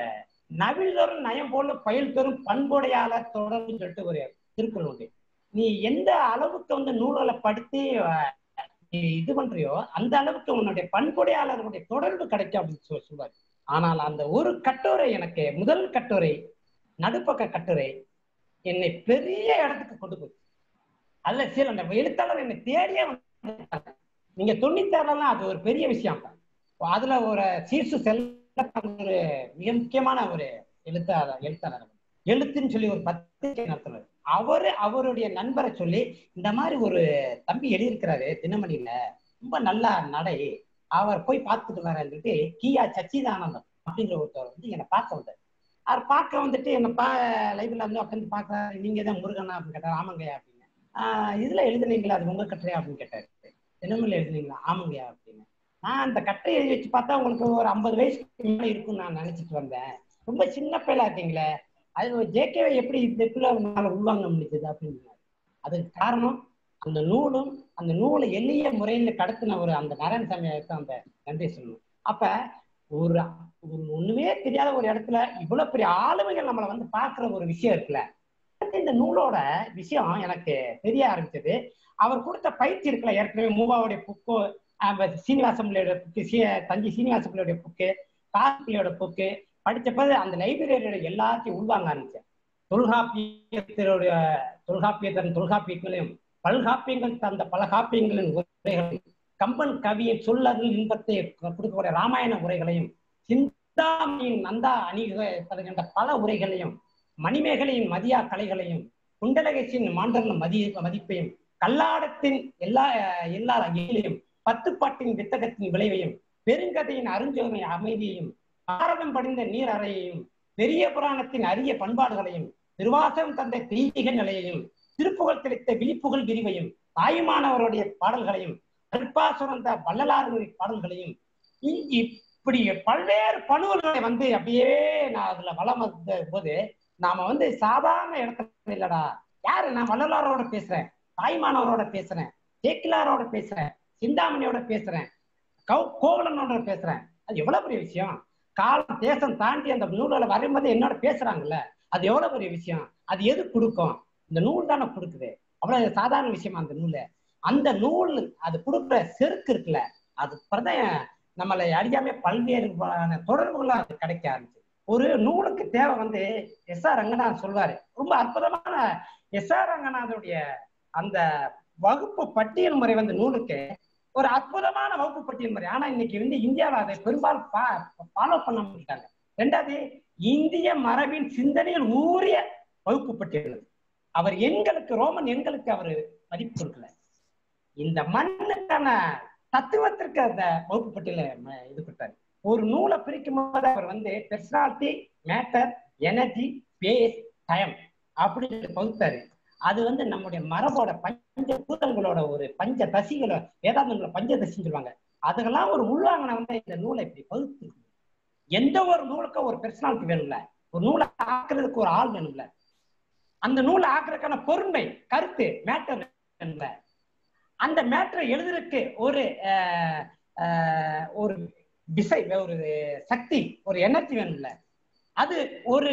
நவில் தரும் நயம் போல பயில் தரும் பண்புடையாளர் தொடர்புன்னு சொல்லிட்டு ஒரு திருக்குறள் உண்டு நீ எந்த அளவுக்கு வந்து நூல்களை படித்து ஆஹ் நீ இது பண்றியோ அந்த அளவுக்கு உன்னுடைய பண்புடையாளர்களுடைய தொடர்பு கிடைக்கும் அப்படின்னு சொல்லி சொல்லுவாரு ஆனால் அந்த ஒரு கட்டுரை எனக்கு முதல் கட்டுரை நடுப்பக்க கட்டுரை என்னை பெரிய இடத்துக்கு கொண்டு போச்சு அதுல சில அந்த எழுத்தாளர் என்னை தேடியே வந்து நீங்க தொண்ணூத்தாறுலாம் அது ஒரு பெரிய விஷயம் அதுல ஒரு சீசு செல்ல ஒரு மிக முக்கியமான ஒரு எழுத்தாளர் எழுத்தாளர் எழுத்துன்னு சொல்லி ஒரு பத்திரிகை நடத்துறாரு அவரு அவருடைய நண்பரை சொல்லி இந்த மாதிரி ஒரு தம்பி எழுதியிருக்கிறாரு தினமணியில ரொம்ப நல்லா நடை அவர் போய் பார்த்துட்டு வரேன்னு சொல்லிட்டு கியா சச்சிதானந்தம் அப்படிங்கிற ஒருத்தர் வந்து என்னை பார்க்க வந்தார் அவர் பார்க்க வந்துட்டு என்னை பா லைப்ரரியில வந்து உட்காந்து பார்க்க நீங்க தான் முருகனா அப்படின்னு கேட்டார் ஆமாங்கய்யா அப்படின்னு ஆஹ் இதுல எழுதுனீங்களா அது உங்க கட்டுரையா அப்படின்னு கேட்டாரு தினமணியில எழுதுனீங்களா ஆமாங்கய்யா அப்படின்னு நான் அந்த கட்டுரை எழுதி வச்சு பார்த்தா உங்களுக்கு ஒரு ஐம்பது வயசுக்கு மேல இருக்கும்னு நான் நினைச்சிட்டு வந்தேன் ரொம்ப சின்ன பிள்ளை இருக்கீங்களே அது ஜேகேவை எப்படி இந்த பிள்ளை உங்களால உள்வாங்க முடிஞ்சது அப்படின்னு அதுக்கு காரணம் அந்த நூலும் அந்த நூலை எளிய முறையில கடத்தின ஒரு அந்த நாராயணசாமி அந்த நன்றி சொல்லணும் அப்ப ஒரு ஒரு ஒண்ணுமே தெரியாத ஒரு இடத்துல இவ்வளவு பெரிய ஆளுமைகள் நம்மளை வந்து பாக்குற ஒரு விஷயம் இருக்குல்ல வந்து இந்த நூலோட விஷயம் எனக்கு தெரிய ஆரம்பிச்சது அவர் கொடுத்த பயிற்சி இருக்குல்ல ஏற்கனவே மூவாவுடைய புக்கு சீனிவாச பிள்ளையோட புக்கு சீ தஞ்சை சீனிவாச பிள்ளையோட புக்கு காப்பிள்ளையோட புக்கு படிச்சப்ப அந்த லைப்ரரியோட எல்லாத்தையும் உள்வாங்க ஆரம்பிச்சேன் தொல்காப்பியத்தினுடைய தொல்காப்பியத்தன் தொல்காப்பியங்களையும் பல்காப்பியங்கள் தந்த பல காப்பியங்களின் உரைகளையும் கம்பன் கவியின் சொல்லறில் இன்பத்தை கொடுக்கக்கூடிய ராமாயண உரைகளையும் சிந்தாமணியின் நந்தா அணி தருகின்ற பல உரைகளையும் மணிமேகலையின் மதியா கலைகளையும் குண்டலகேசின் மாண்டர்ல மதி மதிப்பையும் கல்லாடத்தின் எல்லா எல்லா இயலையும் பத்துப்பாட்டின் வித்தகத்தின் விளைவையும் பெருங்கதையின் அருஞ்சோமை அமைதியையும் பாரதம் படிந்த நீர் அறையையும் பெரிய புராணத்தின் அரிய பண்பாடுகளையும் திருவாசகம் தந்த தெய்வீக நிலையையும் திருப்புகழ் தெளித்த விழிப்புகள் விரிவையும் தாயுமானவருடைய பாடல்களையும் அல்பாசுரந்த வள்ளலாருடைய பாடல்களையும் இ- இப்படி பல்வேறு பணுவல்களை வந்து அப்படியே நான் அதுல வளம் வந்த போது நாம வந்து சாதாரண இடத்துல இல்லடா யாரு நான் வள்ளலாரோட பேசுறேன் தாய்மானவரோட பேசுறேன் சேக்கிலாரோட பேசுறேன் சிந்தாமணியோட பேசுறேன் கௌ கோவலனோட பேசுறேன் அது எவ்வளவு பெரிய விஷயம் காலம் தேசம் தாண்டி அந்த நூல்களை வரும்போது என்னோட பேசுறாங்கல்ல அது எவ்வளவு பெரிய விஷயம் அது எது கொடுக்கும் இந்த நூல் தானே கொடுக்குது அவ்வளவு சாதாரண விஷயமா அந்த நூலு அந்த நூல் அது கொடுக்குற செருக்கு இருக்குல்ல அது பிரதய நம்மளை அறியாம பல்வேறு வகையான தொடர்புகளும் அது கிடைக்க ஆரம்பிச்சு ஒரு நூலுக்கு தேவை வந்து எஸ் ஆர் ரங்கநாதன் சொல்வாரு ரொம்ப அற்புதமான எஸ் ஆர் ரங்கநாதனுடைய அந்த வகுப்பு பட்டியல் முறை வந்து நூலுக்கு ஒரு அற்புதமான வகுப்பு பட்டியல் முறை ஆனா இன்னைக்கு வந்து இந்தியாவில் அதை பெரும்பாலும் ஃபாலோ பண்ண முடியாங்க ரெண்டாவது இந்திய மரபின் சிந்தனையில் ஊறிய வகுப்பு பட்டியல் அது. அவர் எண்களுக்கு ரோமன் எண்களுக்கு அவர் மதிப்பு கொடுக்கல இந்த மண்ணுக்கான தத்துவத்திற்கு அந்த வகுப்பு பட்டியல ம- இது கொடுத்தாரு ஒரு நூலை பிரிக்கும் போது அவர் வந்து personality matter energy space time அப்படின்னு சொல்லி பகுத்தாரு அது வந்து நம்முடைய மரபோட பஞ்ச பூதங்களோட ஒரு பஞ்ச தசிகளோட வேதாந்தங்கள பஞ்ச தசின்னு சொல்லுவாங்க அதுக்கெல்லாம் ஒரு உள்வாங்கின வந்து இந்த நூலை இப்படி பகுத்து எந்த ஒரு நூலுக்கும் ஒரு பெர்சனாலிட்டி வேணும்ல ஒரு நூலை ஆக்குறதுக்கு ஒரு ஆள் வேணும்ல அந்த நூலை ஆக்குறதுக்கான பொறுமை கருத்து மேட்டர் வேணும்ல அந்த மேட்டரை எழுதுறதுக்கு ஒரு ஆஹ், ஆஹ், ஒரு திசை ஒரு சக்தி ஒரு எனர்ஜி வேணும்ல அது ஒரு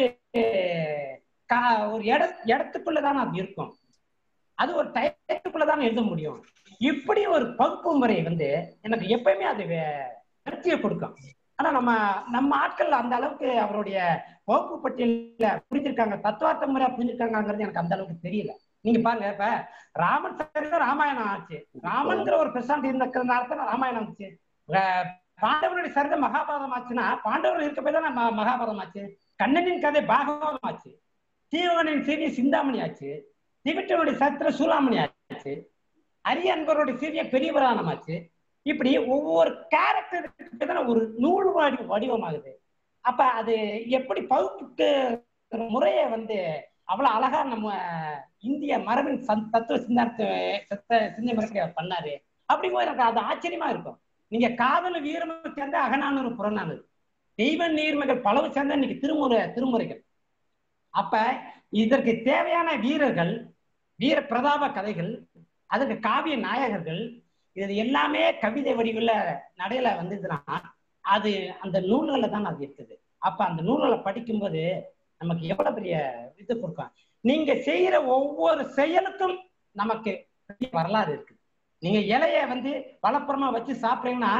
ஆஹ், கா- ஒரு இட இடத்துக்குள்ளதான் அது இருக்கும் அது ஒரு டயத்துக்குள்ளதான் எழுத முடியும் இப்படி ஒரு பகுப்பு முறை வந்து எனக்கு எப்பயுமே அது வெற்றியை கொடுக்கும் ஆனா நம்ம நம்ம ஆட்கள் அந்த அளவுக்கு அவருடைய வகுப்பு பட்டியல புரிஞ்சிருக்காங்க தத்துவார்த்த முறையா புரிஞ்சிருக்காங்கிறது எனக்கு அந்த அளவுக்கு தெரியல நீங்க பாருங்க இப்ப ராமன் சரிதான் ராமாயணம் ஆச்சு ராமன்கிற ஒரு பிரசாந்த் இருந்ததுனால தான் ராமாயணம் ஆச்சு அஹ் பாண்டவருடைய சரிதம் மகாபாரதம் ஆச்சுன்னா பாண்டவர் இருக்க போய் தான் ம- மகாபாரதம் ஆச்சு கண்ணனின் கதை பாகவதம் ஆச்சு சீவகனின் செய்தி சிந்தாமணி ஆச்சு திவிட்டனுடைய சரித்திர சூலாமணி ஆச்சு அரிய அன்பருடைய செய்திய பெரிய புராணம் ஆச்சு இப்படி ஒவ்வொரு கேரக்டருக்கு தானே ஒரு நூல் வடி வடிவமாகுது அப்ப அது எப்படி பகுப்புக்கு முறையை வந்து அவ்வளவு அழகா நம்ம இந்திய மரபின் சந் தத்துவ சிந்தார்த்த சத்த சிந்த முறைப்படி அவர் பண்ணாரு அப்படிங்கும்போது எனக்கு அது ஆச்சரியமா இருக்கும் நீங்க காதல வீரமும் சேர்ந்த அகநானூறு புறநானூறு தெய்வ நீர்மைகள் பலவு சேர்ந்த இன்னைக்கு திருமுறை திருமுறைகள் அப்ப இதற்கு தேவையான வீரர்கள் வீர பிரதாப கதைகள் அதுக்கு காவிய நாயகர்கள் இது எல்லாமே கவிதை வடிவுல நடையில வந்ததுன்னா அது அந்த நூல்கள்ல தான் அது இருக்குது அப்ப அந்த நூல்களை படிக்கும்போது நமக்கு எவ்வளவு பெரிய இது கொடுக்கும் நீங்க செய்யற ஒவ்வொரு செயலுக்கும் நமக்கு பெரிய வரலாறு இருக்கு நீங்க இலைய வந்து வலப்புறமா வச்சு சாப்பிட்டீங்கன்னா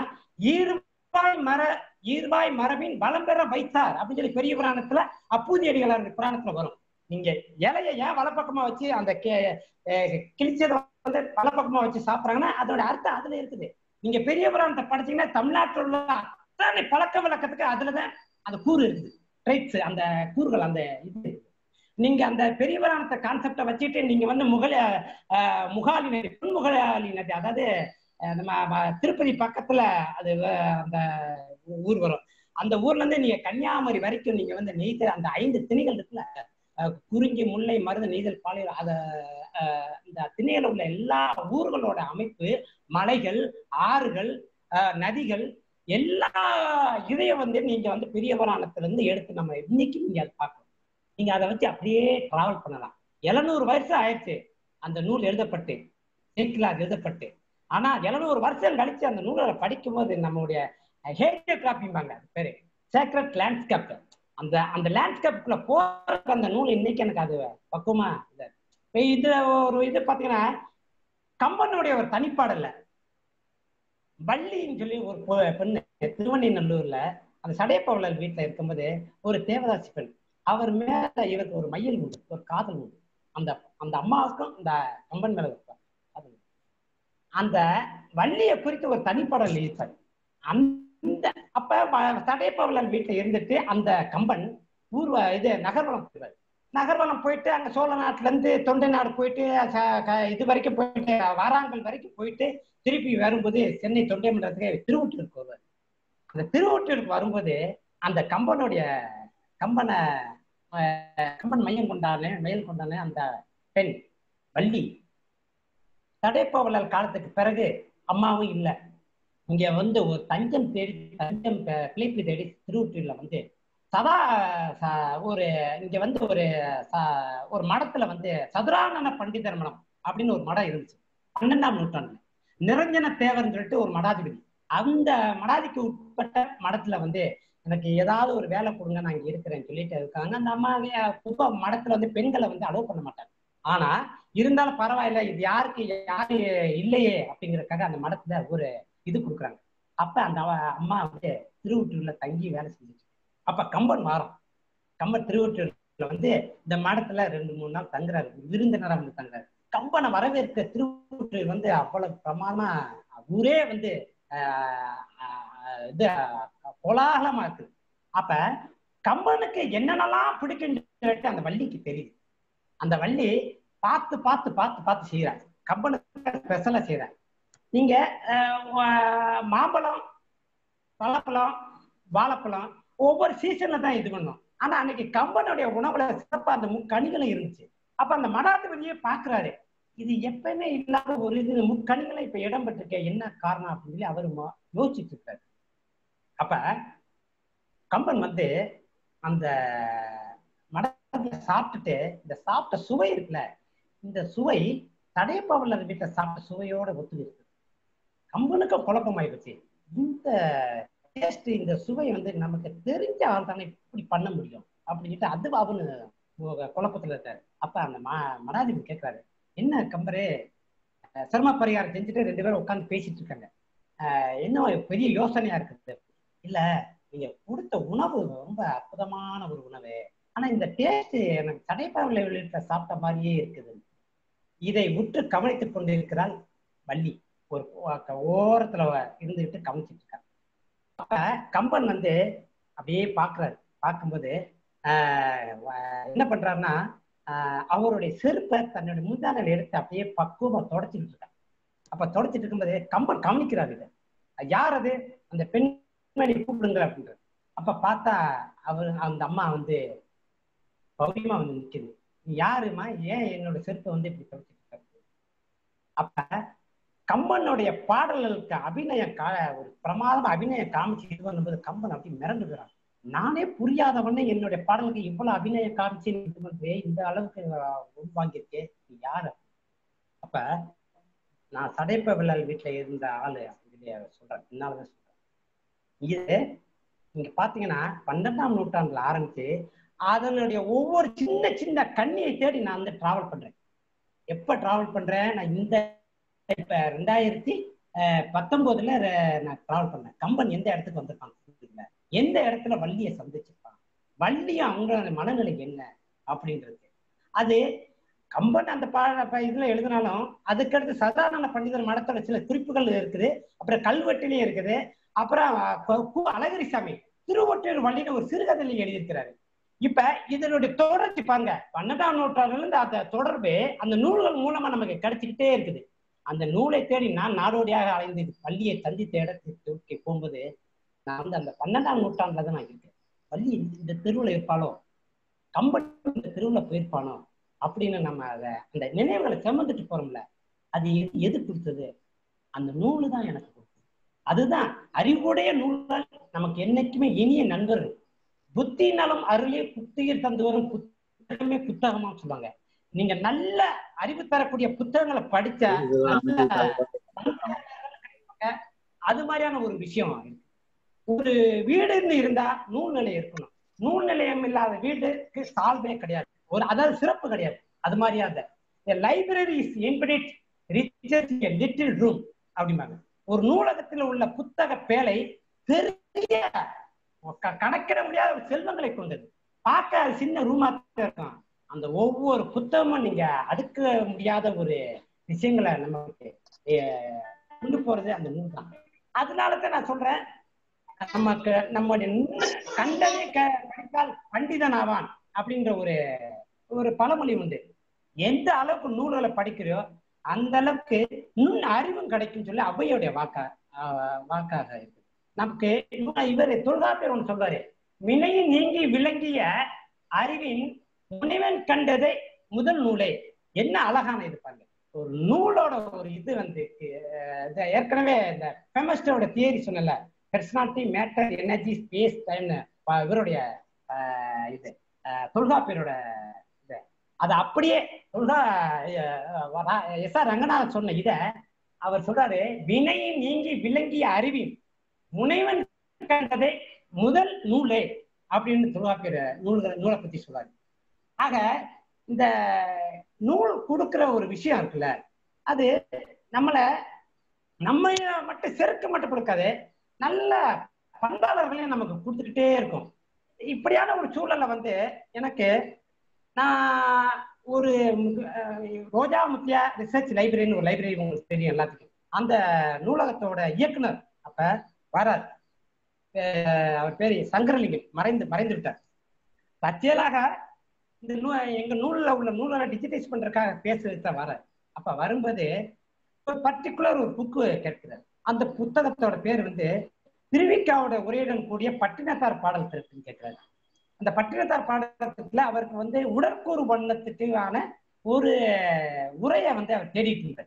ஈர்வாய் மர ஈர்வாய் மரபின் வளம் பெற வைத்தார் அப்படின்னு சொல்லி பெரிய புராணத்துல அப்பூதி அடிகளார் புராணத்துல வரும் நீங்க இலைய ஏன் வலப்பக்கமா வச்சு அந்த கே- அஹ் கிழிச்சதை வந்து வலப்பக்கமா வச்சு சாப்பிடுறாங்கன்னா அதோட அர்த்தம் அதுல இருக்குது நீங்க பெரிய புராணத்தை படிச்சீங்கன்னா தமிழ்நாட்டில் உள்ள அத்தனை பழக்க வழக்கத்துக்கு அதுலதான் அந்த கூறு இருக்குது ட்ரைப்ஸ் அந்த கூறுகள் அந்த இது இருக்குது. நீங்க அந்த பெரிய புராணத்தை கான்செப்டை வச்சுட்டு நீங்க வந்து முகல அஹ், முகாலி நதி புன்முகலாலி நதி அதாவது அஹ், நம்ம ம- திருப்பதி பக்கத்துல அது அஹ், அந்த ஊர் வரும் அந்த ஊர்ல இருந்து நீங்க கன்னியாகுமரி வரைக்கும் நீங்க வந்து நெய்த அந்த ஐந்து திணைகள் இருக்குல்ல அஹ், குறிஞ்சி முல்லை மருது நெய்தல் பாளையம் அத அஹ், இந்த திணையில உள்ள எல்லா ஊர்களோட அமைப்பு மலைகள் ஆறுகள் அஹ், நதிகள் எல்லா இதையும் வந்து நீங்க வந்து பெரிய புராணத்துல இருந்து எடுத்து நம்ம இன்னைக்கு நீங்க அதை பார்க்கணும் நீங்க அதை வச்சு அப்படியே டிராவல் பண்ணலாம் எழுநூறு வருஷம் ஆயிடுச்சு அந்த நூல் எழுதப்பட்டு சேக்கிலார் எழுதப்பட்டு ஆனா எழுநூறு வருஷம் கழிச்சு அந்த நூலை படிக்கும்போது நம்மளுடைய ஹேரியோகிராபிம்பாங்க அது பேரு சேக்ரட் லேண்ட்ஸ்கேப் அந்த அந்த லேண்ட்ஸ்கேப்புக்குள்ள போறதுக்கு அந்த நூல் இன்னைக்கு எனக்கு அது பக்குவமா இல்லை இப்ப இது ஒரு இது பாத்தீங்கன்னா கம்பனுடைய ஒரு தனிப்பாடல்ல வள்ளின்னு சொல்லி ஒரு பொ- பெண்ணு திருவண்ணைநல்லூர்ல அந்த சடையப்பவளர் வீட்டுல இருக்கும்போது ஒரு தேவதாசி பெண் அவர் மேல இவருக்கு ஒரு மையல் உண்டு ஒரு காதல் உண்டு அந்த அந்த அம்மாவுக்கும் இந்த கம்பன் மேல ஒரு காதல் உண்டு. அந்த வள்ளியை குறித்து ஒரு தனிப்பாடல் எழுதிப்பார் அந்த அப்ப வ- சடையப்பவளர் வீட்டுல இருந்துட்டு அந்த கம்பன் ஊர்வ இது நகர்வனம் போயிடுவார் நகர்வனம் போயிட்டு அங்க சோழ நாட்டுல இருந்து தொண்டை நாடு போயிட்டு ச- க- இது வரைக்கும் போயிட்டு வாராங்கல் வரைக்கும் போயிட்டு திருப்பி வரும்போது சென்னை தொண்டை மண்டலத்துக்கு திருவொற்றியூருக்கு வருவார் அந்த திருவொற்றியூருக்கு வரும்போது அந்த கம்பனுடைய கம்பனை அஹ், கம்பன் மையம் கொண்டானே மையம் கொண்டானே அந்த பெண் வள்ளி தடைப்பவளர் காலத்துக்கு பிறகு அம்மாவும் இல்லை இங்க வந்து ஒரு தஞ்சம் தேடி தஞ்சம் ப- பிழைப்பு தேடி திருவொற்றியூர்ல வந்து சதா ச- ஒரு இங்க வந்து ஒரு ச- ஒரு மடத்துல வந்து சதுரானன பண்டிதர் மடம் அப்படின்னு ஒரு மடம் இருந்துச்சு பன்னெண்டாம் நூற்றாண்டுல நிரஞ்சன தேவர்னு சொல்லிட்டு ஒரு மடாதிபதி அந்த மடாதிக்கு உட்பட்ட மடத்துல வந்து எனக்கு ஏதாவது ஒரு வேலை கொடுங்க நான் இங்க இருக்கிறேன்னு சொல்லிட்டு இருக்காங்க அந்த அம்மா பொதுவா மடத்துல வந்து பெண்களை வந்து அலோவ் பண்ண மாட்டாங்க ஆனா இருந்தாலும் பரவாயில்ல இது யாருக்கு யாரு இல்லையே அப்படிங்கறதுக்காக அந்த மடத்துல ஒரு இது கொடுக்குறாங்க அப்ப அந்த அவ- அம்மா வந்து திருவொற்றியூர்ல தங்கி வேலை செஞ்சுச்சு அப்ப கம்பன் வாரம் கம்பன் திருவொற்றியூர்ல வந்து இந்த மடத்துல ரெண்டு மூணு நாள் தங்குறாரு விருந்தினரா வந்து தங்குறாரு கம்பனை வரவேற்க திருவொற்றியூர் வந்து அவ்வளவு பிரமாதமா ஊரே வந்து ஆஹ், ஆஹ், இது கோலாகலமா இருக்கு அப்ப கம்பனுக்கு என்னென்னலாம் பிடிக்குன்னு சொல்லிட்டு அந்த வள்ளிக்கு தெரியுது அந்த வள்ளி பார்த்து பார்த்து பார்த்து பார்த்து செய்யறாரு கம்பனுக்கு ஸ்பெஷலா செய்யறாரு நீங்க ஆஹ், வா- மாம்பழம் பழப்பழம் வாழைப்பழம் ஒவ்வொரு சீசன்ல தான் இது பண்ணும் ஆனா அன்னைக்கு கம்பனுடைய உணவுல சிறப்பா அந்த முக்கணிகளும் இருந்துச்சு அப்ப அந்த மடாதிபதியே பாக்குறாரு இது எப்பவுமே இல்லாத ஒரு இது முக்கணிகளை இப்ப இடம் பெற்றிருக்க என்ன காரணம் அப்படின்னு சொல்லி அவரு ம- யோசிச்சுட்டு இருக்காரு அப்ப கம்பன் வந்து அந்த மடத்துல சாப்பிட்டுட்டு இந்த சாப்பிட்ட சுவை இருக்குல்ல இந்த சுவை தடையப்பாவலர் வீட்டுல சாப்பிட்ட சுவையோட ஒத்து இருக்கு கம்பனுக்கு குழப்பமாயி போச்சு இந்த டேஸ்ட் இந்த சுவை வந்து நமக்கு தெரிஞ்ச ஆள் தானே இப்படி பண்ண முடியும் அப்படின்ட்டு அது அவனு குழப்பத்துல இருக்காரு அப்ப அந்த ம மடாதிபதி கேட்கிறாரு என்ன கம்பரே அஹ் சிரம பரிகாரம் செஞ்சுட்டு ரெண்டு பேரும் உட்காந்து பேசிட்டு இருக்காங்க அஹ் என்ன பெரிய யோசனையா இருக்குது இல்ல நீங்க கொடுத்த உணவு ரொம்ப அற்புதமான ஒரு உணவு ஆனா இந்த டேஸ்ட் எனக்கு தடைப்பாவில வீட்டுல சாப்பிட்ட மாதிரியே இருக்குது இதை உற்று கவனித்துக் கொண்டிருக்கிறாள் வள்ளி ஒரு ஓ- ஓரத்துல இருந்துகிட்டு கவனிச்சிட்டு இருக்காங்க அப்ப கம்பன் வந்து அப்படியே பாக்குறாரு பார்க்கும்போது ஆஹ் வ- என்ன பண்றாருன்னா ஆஹ் அவருடைய செருப்பை தன்னுடைய முந்தானையில எடுத்து அப்படியே பக்குவமா தொடச்சிட்டு இருக்காரு அப்ப தொடச்சிட்டு இருக்கும்போது கம்பன் கவனிக்கிறாரு இதை யார் அது அந்த பெண்மணி கூப்பிடுங்க அப்படின்றது அப்ப பார்த்தா அவர் அந்த அம்மா வந்து பௌரியமா வந்து நிக்குது நீ யாருமா ஏன் என்னோட செருப்பை வந்து இப்படி தொடச்சிட்டு இருக்க அப்ப கம்பனுடைய பாடல்களுக்கு அபிநயம் கா ஒரு பிரமாதம் அபிநயம் காமிச்சு இது பண்ணும்போது கம்பன் அப்படி மிரண்டுகிறான் நானே புரியாதவனே என்னுடைய பாடலுக்கு இவ்வளவு அபிநயம் காமிச்சு நீ இது பண்றியே இந்த அளவுக்கு ஆஹ், உள்வாங்கியிருக்கே நீ யாரு அப்ப நான் சடைப்ப விழல் வீட்டுல இருந்த ஆளு அப்படின்னு சொல்லி அவர் சொல்றேன் பின்னாலதான் சொல்றேன் இது நீங்க பாத்தீங்கன்னா பன்னெண்டாம் நூற்றாண்டுல ஆரம்பிச்சு அதனுடைய ஒவ்வொரு சின்ன சின்ன கண்ணியை தேடி நான் வந்து டிராவல் பண்றேன் எப்ப டிராவல் பண்றேன் நான் இந்த இப்ப ரெண்டாயிரத்தி அஹ், பத்தொன்பதுல ர- நான் டிராவல் பண்ணேன் கம்பன் எந்த இடத்துக்கு வந்திருப்பாங்க தெரியல. எந்த இடத்துல வள்ளியை சந்திச்சிருப்பான் வள்ளியும் அவங்களோட மனநிலை என்ன அப்படின்றது அது கம்பன் அந்த பா ப- இதுல எழுதினாலும் அதுக்கடுத்து சதானந்த பண்டிதர் மடத்தோட சில குறிப்புகள் இருக்குது அப்புறம் கல்வெட்டிலையும் இருக்குது அப்புறம் கு- கு அழகிரிசாமி திருவொற்றியூர் வள்ளின்னு ஒரு சிறுகதையில எழுதியிருக்கிறாரு இப்ப இதனுடைய தொடர்ச்சி பாருங்க பன்னெண்டாம் நூற்றாண்டுல இருந்து அந்த தொடர்பு அந்த நூல்கள் மூலமா நமக்கு கிடைச்சிக்கிட்டே இருக்குது அந்த நூலை தேடி நான் நாடோடியாக அலைந்து பள்ளியை சந்தித்த இடத்துக்கு போகும்போது நான் வந்து அந்த பன்னெண்டாம் நூற்றாண்டுல தான் நான் இருக்கேன் பள்ளி இந்த- இந்த தெருவுல இருப்பாளோ கம்பன் இந்த தெருவுல போயிருப்பானோ அப்படின்னு நம்ம அதை அந்த நினைவுகளை சுமந்துட்டு போறோம்ல அது எது எது கொடுத்தது அந்த நூலு தான் எனக்கு கொடுத்தது அதுதான் அறிவுடைய நூல்கள் நமக்கு என்னைக்குமே இனிய நண்பர்கள் புத்தி நலம் அருளே புத்துயிர் தந்து வரும் புத்தகமே புத்தகமா சொல்லுவாங்க நீங்க நல்ல அறிவு தரக்கூடிய புத்தகங்களை படிச்சா நல்ல அது மாதிரியான ஒரு விஷயம் இருக்கு. ஒரு வீடுன்னு இருந்தா நூல் நிலை இருக்கணும் நூல் நிலையம் இல்லாத வீட்டுக்கு சால்வே கிடையாது ஒரு அதாவது சிறப்பு கிடையாது அது மாதிரியா அந்த library is infinite riches little room அப்படிம்பாங்க ஒரு நூலகத்தில் உள்ள புத்தக பேழை பெரிய க- கணக்கிட முடியாத ஒரு செல்வங்களை கொண்டது பார்க்க அது சின்ன ரூமா இருக்கும் அந்த ஒவ்வொரு புத்தகமும் நீங்க அடுக்க முடியாத ஒரு விஷயங்களை நமக்கு அஹ், கொண்டு போறது அந்த நூல் தான் அதனால தான் நான் சொல்றேன் நமக்கு நம்முடைய நூல் கண்டதை க- படித்தால் பண்டிதன் ஆவான் அப்படின்ற ஒரு ஒரு பழமொழி உண்டு எந்த அளவுக்கு நூல்களை படிக்கிறியோ அந்த அளவுக்கு நுண் அறிவும் கிடைக்கும் சொல்லி அவையோடைய வாக்கா ஆஹ் வாக்காக இருக்கு நமக்கு இவர் தொல்காப்பியர் ஒன்று சொல்றாரு வினையின் நீங்கி விளங்கிய அறிவின் முனைவன் கண்டதை முதல் நூலே என்ன அழகான இது பாருங்க ஒரு நூலோட ஒரு இது வந்து அஹ், இது ஏற்கனவே இந்த ஃபெமஸ்டோட தியரி சொன்னல personality matter energy space time இவருடைய அஹ், இது அஹ், தொல்காப்பியரோட இது அது அப்படியே தொல்கா எஸ் ஆர் ரங்கநாதன் சொன்ன இத அவர் சொல்றாரு வினையின் நீங்கி விளங்கிய அறிவின் முனைவன் கண்டதை முதல் நூலே அப்படின்னு தொல்காப்பியர் நூல் நூலை பத்தி சொல்றாரு ஆக இந்த நூல் கொடுக்கிற ஒரு விஷயம் இருக்குல்ல அது நம்மள நம்ம மட்டும் செருக்கு மட்டும் கொடுக்காது நல்ல பண்பாளர்களையும் நமக்கு கொடுத்துக்கிட்டே இருக்கும் இப்படியான ஒரு சூழல்ல வந்து எனக்கு நான் ஒரு அஹ், ரோஜா முத்தியா ரிசர்ச் லைப்ரரின்னு ஒரு லைப்ரரி உங்களுக்கு தெரியும் எல்லாத்துக்கும் அந்த நூலகத்தோட இயக்குனர் அப்ப வரார் அஹ், அவர் பேரு சங்கரலிங்கம் மறைந்து மறைந்து விட்டார் தற்செயலாக இந்த நூ எங்க நூல்ல உள்ள நூலை டிஜிட்டைஸ் பண்றதுக்காக பேசுறதுக்கு தான் வர அப்ப வரும்போது ஒரு பர்டிகுலர் ஒரு புக்கு கேட்கிறார் அந்த புத்தகத்தோட பேர் வந்து திருவிக்காவோட உரையுடன் கூடிய பட்டினத்தார் பாடல் திருட்டுன்னு கேட்கிறாரு அந்த பட்டினத்தார் பாடத்துல அவருக்கு வந்து உடற்கூறு வண்ணத்துக்கான ஒரு உரையை வந்து அவர் தேடிட்டு இருந்தார்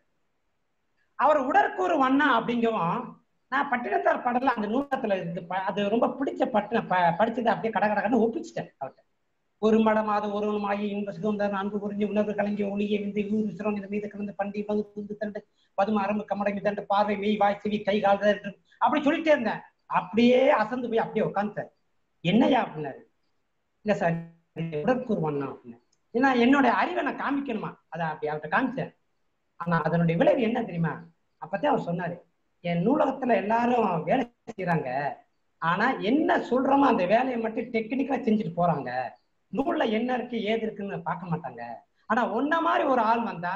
அவர் உடற்கூறு வண்ணம் அப்படிங்கவும் நான் பட்டினத்தார் பாடல்ல அந்த நூலகத்துல இருந்து ப- அது ரொம்ப பிடிச்ச பட்டின ப- படிச்சதை அப்படியே கட கடன்னு ஒப்பிச்சிட்டேன் அவர்கிட்ட ஒரு மடமாத ஒருவனுமாகி இன்ப சுகந்தர் அன்பு புரிஞ்சு உணர்வு கலங்கி ஒளியை விந்து ஊர் சிறம் இந்த மீது கலந்து பண்டி பங்கு புந்து தண்டு பதும அரம்பு கமடை மிதண்டு பார்வை மெய் வாய் செவி கை கால் என்று அப்படி சொல்லிட்டே இருந்தேன் அப்படியே அசந்து போய் அப்படியே உட்காந்துட்டேன் என்னையா அப்படின்னாரு இல்ல சார் இது உடற்கூறு வண்ணம் அப்படின்னு ஏன்னா என்னோட அறிவை நான் காமிக்கணுமா அதை அப்படி அவர்கிட்ட காமிச்சேன் ஆனா அதனுடைய விளைவு என்ன தெரியுமா அப்பதான் அவர் சொன்னாரு என் நூலகத்துல எல்லாரும் வேலை செய்யறாங்க ஆனா என்ன சொல்றோமோ அந்த வேலையை மட்டும் டெக்னிக்கா செஞ்சுட்டு போறாங்க நூல்ல என்ன இருக்கு ஏது இருக்குன்னு பார்க்க மாட்டாங்க ஆனா ஒன்ன மாதிரி ஒரு ஆள் வந்தா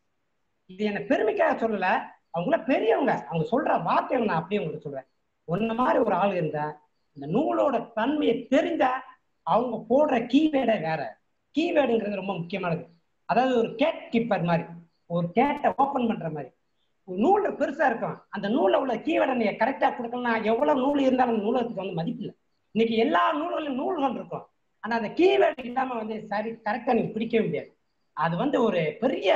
இது என்ன பெருமைக்காக சொல்லல அவங்கள பெரியவங்க அவங்க சொல்ற வார்த்தைகளை நான் அப்படியே உங்களுக்கு சொல்றேன் ஒன்ன மாதிரி ஒரு ஆள் இருந்தா இந்த நூலோட தன்மையை தெரிஞ்சா அவங்க போடுற கீவேர்டே வேற கீவேர்டுங்கிறது ரொம்ப முக்கியமானது அதாவது ஒரு கேட் கீப்பர் மாதிரி ஒரு கேட்டை ஓபன் பண்ற மாதிரி ஒரு நூல் பெருசா இருக்கும் அந்த நூல்ல உள்ள கீவேர்டை நீங்க கரெக்டா கொடுக்கலாம் எவ்வளவு நூல் இருந்தாலும் அந்த நூலகத்துக்கு வந்து மதிப்பு இல்லை இன்னைக்கு எல்லா நூல்களிலும் நூல்கள் இருக்கும் ஆனா அந்த கீவேர்டு இல்லாம வந்து சரி கரெக்டா நீங்க பிடிக்கவே முடியாது அது வந்து ஒரு பெரிய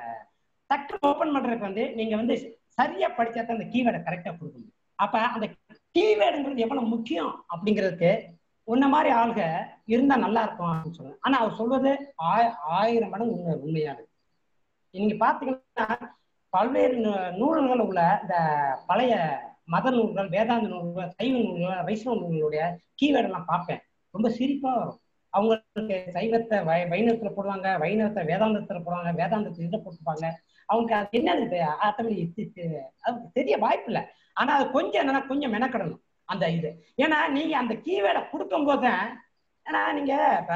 டக்கு ஓபன் பண்றதுக்கு வந்து நீங்க வந்து சரியா படிச்சா தான் அந்த கீவேர்டை கரெக்டா கொடுக்க முடியும் அப்ப அந்த கீவேர்டுங்கிறது எவ்வளவு முக்கியம் அப்படிங்கிறதுக்கு உன்ன மாதிரி ஆளுக இருந்தா நல்லா இருக்கும் அப்படின்னு சொல்லுவேன் ஆனா அவர் சொல்வது ஆய- ஆயிரம் மடங்கு உண்மை உண்மையானது நீங்க பாத்தீங்கன்னா பல்வேறு நூ- நூல்கள் உள்ள இந்த பழைய மத நூல்கள் வேதாந்த நூல்கள் சைவ நூல்கள் வைஷ்ணவ நூல்களுடைய கீவேர்டு எல்லாம் பார்ப்பேன் ரொம்ப சிரிப்பா வரும் அவங்களுக்கு சைவத்தை வை வைணவத்துல போடுவாங்க வைணவத்தை வேதாந்தத்துல போடுவாங்க வேதாந்தத்தை இதில் போட்டுப்பாங்க அவங்களுக்கு அது என்னது ஆட்டோமேட்டிக் அது தெரிய வாய்ப்பு இல்லை ஆனா அது கொஞ்சம் என்னன்னா கொஞ்சம் மெனக்கடணும் அந்த இது ஏன்னா நீங்க அந்த கீவேர்டை கொடுக்கும் போது ஏன்னா நீங்க இப்ப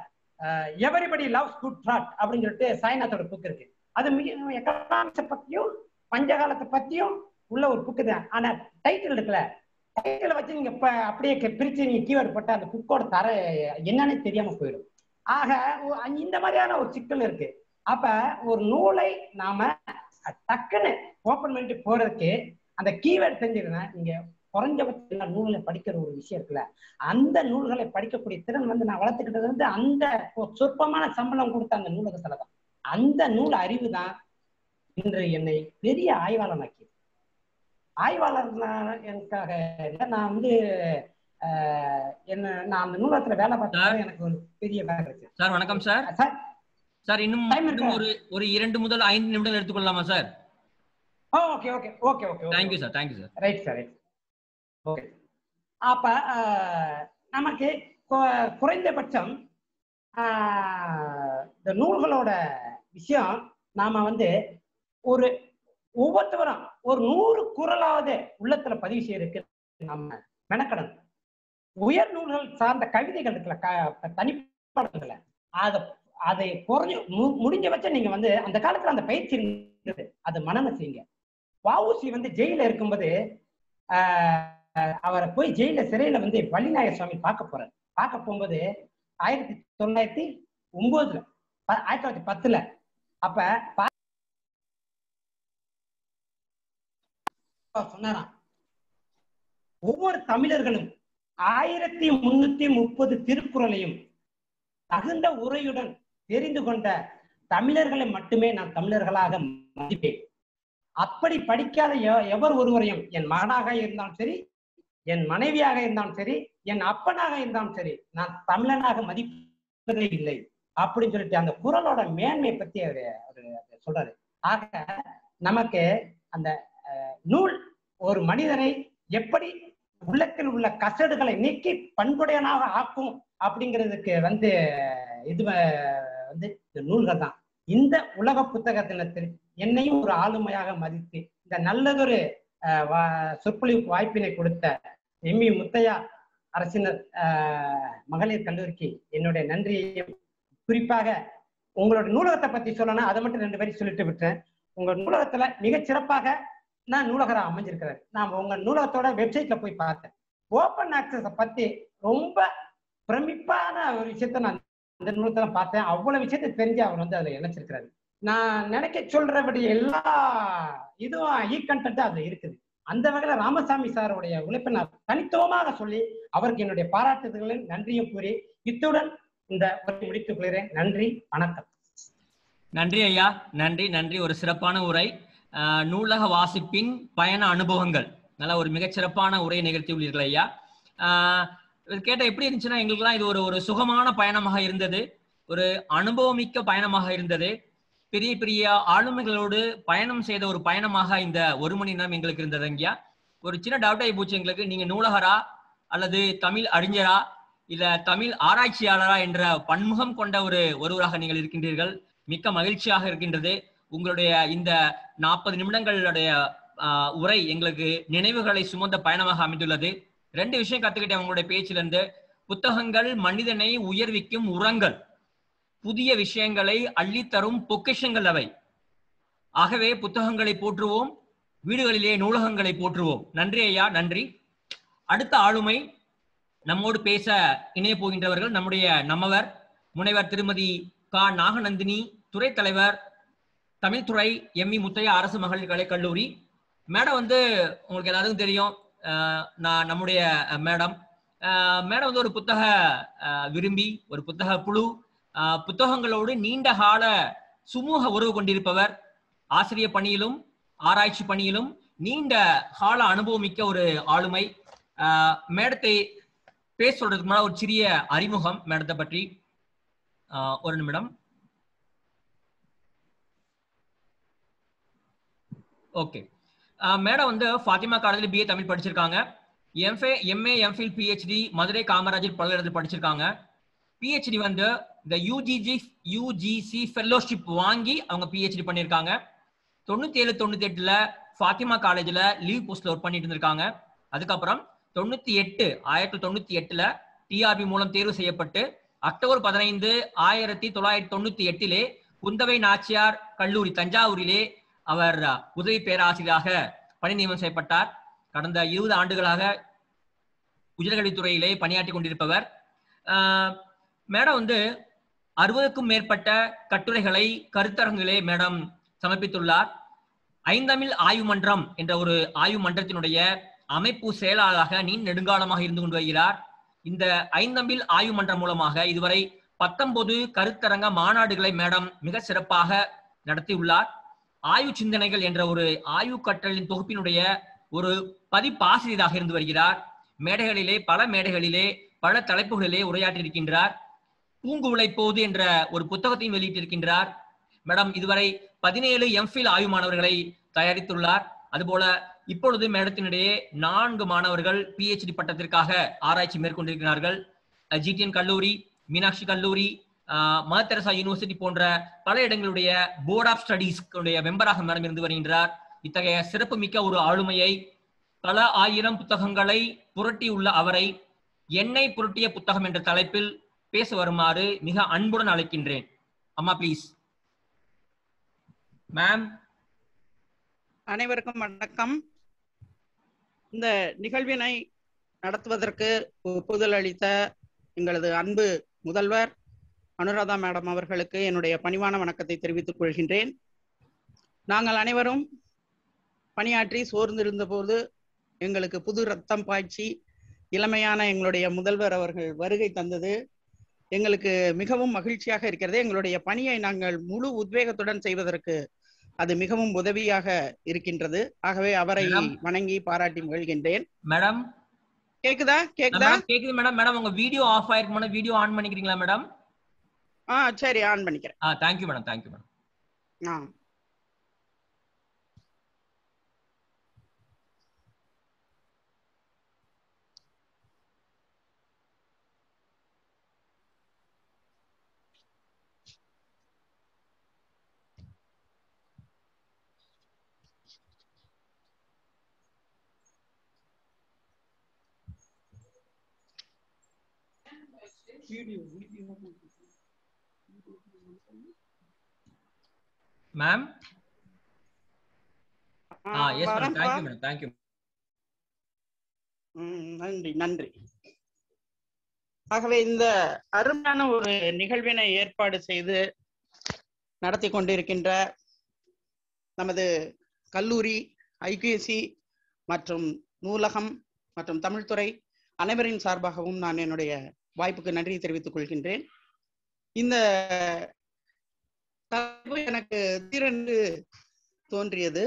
எவரிபடி லவ்ஸ் குட் த்ராட் அப்படின்னு சொல்லிட்டு சாய்நாத்தோட புக் இருக்கு அது எக்கனாமிக்ஸை பத்தியும் பஞ்சகாலத்தை பத்தியும் உள்ள ஒரு புக்கு தான் ஆனா டைட்டில் இருக்குல்ல டைட்டில் வச்சு நீங்க இப்ப அப்படியே கி- பிரிச்சு நீங்க கீவேர்டு போட்டு அந்த புக்கோட தர என்னன்னே தெரியாம போயிடும் ஆக ஒ- அங்க இந்த மாதிரியான ஒரு சிக்கல் இருக்கு அப்ப ஒரு நூலை நாம டக்குன்னு ஓபன் பண்ணிட்டு போறதுக்கு அந்த கீவேர்டு தெரிஞ்சுக்கணும் நீங்க குறைஞ்சபட்ச நூல்களை படிக்கிற ஒரு விஷயம் இருக்குல்ல அந்த நூல்களை படிக்கக்கூடிய திறன் வந்து நான் வளர்த்துக்கிட்டது வந்து அந்த ஒரு சொற்பமான சம்பளம் கொடுத்த அந்த நூலகத்துல தான் அந்த நூல் அறிவு தான் இன்று என்னை பெரிய ஆய்வாளனாக்கி ஆய்வாளர் நான் எனக்காக இல்லை நான் வந்து ஆஹ், என்ன நான் அந்த நூலகத்துல வேலை பார்த்தா எனக்கு ஒரு பெரிய வேலை இருக்கு சார் வணக்கம் சார் சார் சார் இன்னும் Time இன்னும் இருக்கா? ஒரு ஒரு இரண்டு முதல் ஐந்து நிமிடங்கள் எடுத்துக்கொள்ளலாமா sir okay okay okay okay thank you sir thank you sir right sir right okay அப்ப ஆஹ், நமக்கு கு- குறைந்தபட்சம் ஆஹ், இந்த நூல்களோட விஷயம் நாம வந்து ஒரு ஒவ்வொருத்தவரும் ஒரு நூறு குரலாவது உள்ளத்துல பதிவு செய்யறதுக்கு நம்ம மெனக்கடணும் உயர் நூல்கள் சார்ந்த கவிதைகள் இருக்குல்ல க- தனிப்படங்களை அதை அதை குறைஞ்சு மு- முடிஞ்சபட்சம் நீங்க வந்து அந்த காலத்துல அந்த பயிற்சி இருந்தது அது மனநம் செய்யுங்க வஉசி வந்து ஜெயில இருக்கும்போது ஆஹ் அவரை போய் ஜெயில சிறையில வந்து வள்ளிநாயகர் சுவாமி பார்க்க போறாரு பார்க்க போகும்போது ஆயிரத்தி தொள்ளாயிரத்தி ஒன்பதுல ப- ஆயிரத்தி தொள்ளாயிரத்தி பத்துல அப்ப பா- சொன்னாராம் ஒவ்வொரு தமிழர்களும் ஆயிரத்தி முன்னூத்தி முப்பது திருக்குறளையும் தகுந்த உரையுடன் தெரிந்து கொண்ட தமிழர்களை மட்டுமே நான் தமிழர்களாக மதிப்பேன் அப்படி படிக்காத எ- எவர் ஒருவரையும் என் மகனாக இருந்தாலும் சரி என் மனைவியாக இருந்தாலும் சரி என் அப்பனாக இருந்தாலும் சரி நான் தமிழனாக மதிப்பதே இல்லை அப்படின்னு சொல்லிட்டு அந்த குரலோட மேன்மையை பத்தி அவரு அவரு அதை சொல்றாரு ஆக நமக்கு அந்த அஹ், நூல் ஒரு மனிதனை எப்படி உள்ளத்தில் உள்ள கசடுகளை நீக்கி பண்புடையனாக ஆக்கும் அப்படிங்கிறதுக்கு வந்து இது அஹ், வந்து இந்த நூல்கள் தான் இந்த உலக புத்தக தினத்தில் என்னையும் ஒரு ஆளுமையாக மதித்து இந்த நல்லதொரு அஹ், வா- சொற்பொழிவு வாய்ப்பினை கொடுத்த எம்மி முத்தையா அரசினர் அஹ், மகளிர் கல்லூரிக்கு என்னுடைய நன்றியையும் குறிப்பாக உங்களோட நூலகத்தை பத்தி சொல்லணும் அதை மட்டும் ரெண்டு பேரும் சொல்லிட்டு விட்டேன் உங்க நூலகத்துல மிகச் சிறப்பாக நான் நூலகரா அமைஞ்சிருக்கிறேன் நான் உங்க நூலகத்தோட வெப்சைட்ல போய் பார்த்தேன் ஓப்பன் ஆக்சஸ பத்தி ரொம்ப பிரமிப்பான ஒரு விஷயத்த நான் இந்த நூலகத்துல பார்த்தேன் அவ்வளவு விஷயத்தை தெரிஞ்சு அவர் வந்து அதுல இணைச்சிருக்கிறாரு நான் நினைக்க சொல்றபடி எல்லா இதுவும் ஈ கண்டென்ட் அதுல இருக்குது அந்த வகையில ராமசாமி சாருடைய உழைப்பை நான் தனித்துவமாக சொல்லி அவருக்கு என்னுடைய பாராட்டுதல்களையும் நன்றியும் கூறி இத்துடன் இந்த உரை முடித்துக் கொள்கிறேன் நன்றி வணக்கம் நன்றி ஐயா நன்றி நன்றி ஒரு சிறப்பான உரை ஆஹ் நூலக வாசிப்பின் பயண அனுபவங்கள் நல்ல ஒரு மிகச் சிறப்பான உரை நிகழ்த்தி உள்ளீர்கள் ஐயா ஆஹ் இது கேட்ட எப்படி இருந்துச்சுன்னா எங்களுக்கெல்லாம் இது ஒரு ஒரு சுகமான பயணமாக இருந்தது ஒரு அனுபவமிக்க பயணமாக இருந்தது பெரிய பெரிய ஆளுமைகளோடு பயணம் செய்த ஒரு பயணமாக இந்த ஒரு மணி நேரம் எங்களுக்கு இருந்தது ஐயா ஒரு சின்ன டவுட் ஆகி போச்சு எங்களுக்கு நீங்க நூலகரா அல்லது தமிழ் அறிஞரா இல்ல தமிழ் ஆராய்ச்சியாளரா என்ற பன்முகம் கொண்ட ஒரு ஒருவராக நீங்கள் இருக்கின்றீர்கள் மிக்க மகிழ்ச்சியாக இருக்கின்றது உங்களுடைய இந்த நாற்பது நிமிடங்களுடைய ஆஹ், உரை எங்களுக்கு நினைவுகளை சுமந்த பயணமாக அமைந்துள்ளது ரெண்டு விஷயம் கத்துக்கிட்டேன் உங்களுடைய பேச்சில இருந்து புத்தகங்கள் மனிதனை உயர்விக்கும் உரங்கள் புதிய விஷயங்களை அள்ளித்தரும் பொக்கிஷங்கள் அவை ஆகவே புத்தகங்களை போற்றுவோம் வீடுகளிலே நூலகங்களை போற்றுவோம் நன்றி ஐயா நன்றி அடுத்த ஆளுமை நம்மோடு பேச இணைய போகின்றவர்கள் நம்முடைய நம்மவர் முனைவர் திருமதி கா நாகநந்தினி துறை தலைவர் தமிழ்துறை எம்இ முத்தையா அரசு மகளிர் கலை கல்லூரி மேடம் வந்து உங்களுக்கு எல்லாருக்கும் தெரியும் அஹ், நான் நம்முடைய அஹ், மேடம் அஹ், மேடம் வந்து ஒரு புத்தக அஹ், விரும்பி ஒரு புத்தக குழு அஹ், புத்தகங்களோடு நீண்ட கால சுமூக உறவு கொண்டிருப்பவர் ஆசிரியர் பணியிலும் ஆராய்ச்சி பணியிலும் நீண்ட கால அனுபவமிக்க ஒரு ஆளுமை அஹ், மேடத்தை பேச சொல்றதுக்கு முன்னாடி ஒரு சிறிய அறிமுகம் மேடத்தை பற்றி அஹ், ஒரு நிமிடம் ஓகே மேடம் வந்து ஃபாத்திமா காலேஜில் பிஏ தமிழ் படிச்சிருக்காங்க MA MA MPhil PhD Madurai Kamarajar பல்கலைக்கழகத்தில் படிச்சிருக்காங்க பிஹெச்டி வந்து இந்த யூஜிஜி யூஜிசி ஃபெல்லோஷிப் வாங்கி அவங்க பிஹெச்டி பண்ணியிருக்காங்க தொண்ணூத்தி ஏழு தொண்ணூத்தி எட்டுல ஃபாத்திமா காலேஜ்ல லீவ் போஸ்ட்ல ஒர்க் பண்ணிட்டு இருந்திருக்காங்க அதுக்கப்புறம் தொண்ணூத்தி எட்டு ஆயிரத்தி தொண்ணூத்தி எட்டுல டிஆர்பி மூலம் தேர்வு செய்யப்பட்டு அக்டோபர் பதினைந்து ஆயிரத்தி தொள்ளாயிரத்தி தொண்ணூத்தி எட்டிலே குந்தவை நாச்சியார் கல்லூரி தஞ்சாவூரிலே அவர் உதவி பேராசிரியராக பணி நியமனம் செய்யப்பட்டார் கடந்த இருபது ஆண்டுகளாக உயர்கல்வித்துறையிலே பணியாற்றி கொண்டிருப்பவர் ஆஹ் மேடம் வந்து அறுபதுக்கும் மேற்பட்ட கட்டுரைகளை கருத்தரங்கிலே மேடம் சமர்ப்பித்துள்ளார் ஐந்தமிழ் ஆய்வு மன்றம் என்ற ஒரு ஆய்வு மன்றத்தினுடைய அமைப்பு செயலாளராக நீண்ட நெடுங்காலமாக இருந்து கொண்டு வருகிறார் இந்த ஐந்தமிழ் ஆய்வு மன்றம் மூலமாக இதுவரை பத்தொன்பது கருத்தரங்க மாநாடுகளை மேடம் மிக சிறப்பாக நடத்தியுள்ளார் ஆய்வு சிந்தனைகள் என்ற ஒரு ஆய்வு கற்றலின் தொகுப்பினுடைய ஒரு பதிப்பாசிரியராக இருந்து வருகிறார் மேடைகளிலே பல மேடைகளிலே பல தலைப்புகளிலே உரையாற்றியிருக்கின்றார் பூங்குவிளை போது என்ற ஒரு புத்தகத்தையும் வெளியிட்டிருக்கின்றார் மேடம் இதுவரை பதினேழு எம்ஃபில் ஆய்வு மாணவர்களை தயாரித்துள்ளார் அதுபோல இப்பொழுது மேடத்தினிடையே நான்கு மாணவர்கள் பிஹெச்டி பட்டத்திற்காக ஆராய்ச்சி மேற்கொண்டிருக்கிறார்கள் ஜிடிஎன் கல்லூரி மீனாட்சி கல்லூரி மதர் தெரசா யூனிவர்சிட்டி போன்ற பல இடங்களுடைய போர்ட் ஆஃப் ஸ்டடீஸ்களுடைய மெம்பராக மேடம் இருந்து வருகின்றார் இத்தகைய சிறப்பு மிக்க ஒரு ஆளுமையை பல ஆயிரம் புத்தகங்களை புரட்டியுள்ள அவரை என்னை புரட்டிய புத்தகம் என்ற தலைப்பில் பேச வருமாறு மிக அன்புடன் அழைக்கின்றேன் அம்மா ப்ளீஸ் மேம் அனைவருக்கும் வணக்கம் இந்த நிகழ்வினை நடத்துவதற்கு ஒப்புதல் அளித்த எங்களது அன்பு முதல்வர் அனுராதா மேடம் அவர்களுக்கு என்னுடைய பணிவான வணக்கத்தை தெரிவித்துக் கொள்கின்றேன் நாங்கள் அனைவரும் பணியாற்றி சோர்ந்திருந்த போது எங்களுக்கு புது ரத்தம் பாய்ச்சி இளமையான எங்களுடைய முதல்வர் அவர்கள் வருகை தந்தது எங்களுக்கு மிகவும் மகிழ்ச்சியாக இருக்கிறது எங்களுடைய பணியை நாங்கள் முழு உத்வேகத்துடன் செய்வதற்கு அது மிகவும் உதவியாக இருக்கின்றது ஆகவே அவரை மேடம். வணங்கி பாராட்டி மகிழ்கின்றேன் மேடம் கேக்குதா கேக்குதா மேடம் கேக்குது மேடம் மேடம் உங்க வீடியோ ஆஃப் ஆயிருக்கு மேடம் வீடியோ ஆன் பண்ணிக்கிறீங்களா மேடம் ஆ சரி ஆன் பண்ணிக்கிறேன் ஆ தேங்க்யூ மேடம் தேங்க்யூ மேடம் ஆ மேம் ஆ, ஆ எஸ் மேடம் வரேன்ப்பா. தேங்க்யூ மேடம் தேங்க்யூ ம், நன்றி நன்றி ஆகவே இந்த அருமையான ஒரு நிகழ்வினை ஏற்பாடு செய்து நடத்தி கொண்டிருக்கின்ற நமது கல்லூரி ஐகிஎஸ்சி மற்றும் நூலகம் மற்றும் தமிழ்துறை அனைவரின் சார்பாகவும் நான் என்னுடைய வாய்ப்புக்கு நன்றி தெரிவித்துக் கொள்கின்றேன் இந்த தலைப்பு எனக்கு திடீரென்று தோன்றியது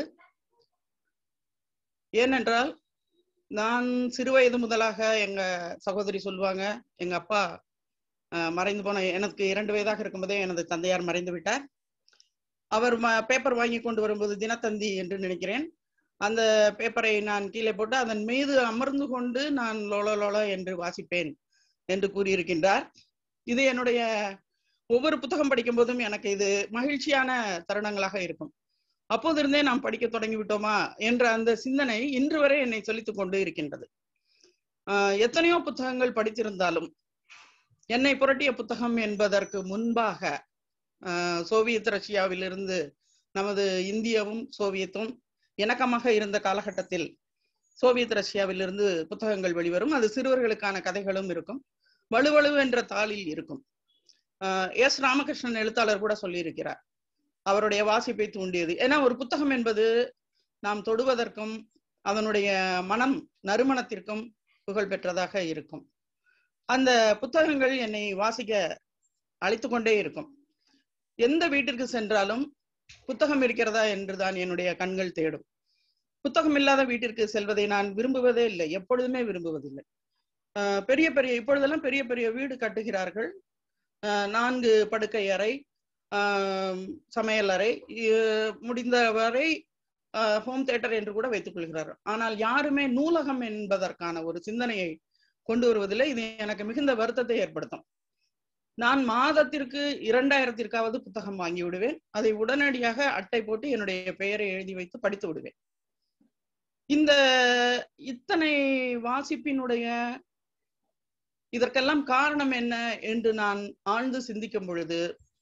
ஏனென்றால் நான் சிறு வயது முதலாக எங்க சகோதரி சொல்லுவாங்க எங்க அப்பா அஹ், மறைந்து போன எனக்கு இரண்டு வயதாக இருக்கும்போதே எனது தந்தையார் மறைந்து விட்டார் அவர் ம- பேப்பர் வாங்கி கொண்டு வரும்போது தினத்தந்தி என்று நினைக்கிறேன் அந்த பேப்பரை நான் கீழே போட்டு அதன் மீது அமர்ந்து கொண்டு நான் லோல லோல என்று வாசிப்பேன் என்று கூறியிருக்கின்றார் இது என்னுடைய ஒவ்வொரு புத்தகம் படிக்கும் போதும் எனக்கு இது மகிழ்ச்சியான தருணங்களாக இருக்கும் அப்போதிருந்தே நாம் படிக்க தொடங்கி விட்டோமா என்ற அந்த சிந்தனை இன்று வரை என்னை சொல்லித்துக் கொண்டு இருக்கின்றது ஆஹ் எத்தனையோ புத்தகங்கள் படித்திருந்தாலும் என்னை புரட்டிய புத்தகம் என்பதற்கு முன்பாக ஆஹ் சோவியத் ரஷ்யாவிலிருந்து நமது இந்தியாவும் சோவியத்தும் இணக்கமாக இருந்த காலகட்டத்தில் சோவியத் ரஷ்யாவிலிருந்து புத்தகங்கள் வெளிவரும் அது சிறுவர்களுக்கான கதைகளும் இருக்கும் வலுவலு என்ற தாளில் இருக்கும் ஆஹ் எஸ் ராமகிருஷ்ணன் எழுத்தாளர் கூட சொல்லியிருக்கிறார் அவருடைய வாசிப்பை தூண்டியது ஏன்னா ஒரு புத்தகம் என்பது நாம் தொடுவதற்கும் அதனுடைய மனம் நறுமணத்திற்கும் புகழ் பெற்றதாக இருக்கும் அந்த புத்தகங்கள் என்னை வாசிக்க அழைத்து கொண்டே இருக்கும் எந்த வீட்டிற்கு சென்றாலும் புத்தகம் இருக்கிறதா என்றுதான் என்னுடைய கண்கள் தேடும் புத்தகம் இல்லாத வீட்டிற்கு செல்வதை நான் விரும்புவதே இல்லை எப்பொழுதுமே விரும்புவதில்லை ஆஹ் பெரிய பெரிய இப்பொழுதெல்லாம் பெரிய பெரிய வீடு கட்டுகிறார்கள் ஆஹ் நான்கு படுக்கை அறை ஆஹ் சமையல் அறை இ- முடிந்தவரை ஹோம் தியேட்டர் என்று கூட வைத்துக் கொள்கிறார்கள் ஆனால் யாருமே நூலகம் என்பதற்கான ஒரு சிந்தனையை கொண்டு வருவதில்லை இது எனக்கு மிகுந்த வருத்தத்தை ஏற்படுத்தும் நான் மாதத்திற்கு இரண்டாயிரத்திற்காவது புத்தகம் வாங்கி விடுவேன் அதை உடனடியாக அட்டை போட்டு என்னுடைய பெயரை எழுதி வைத்து படித்து விடுவேன் இந்த இத்தனை வாசிப்பினுடைய இதற்கெல்லாம் காரணம் என்ன என்று நான் ஆழ்ந்து சிந்திக்கும் பொழுது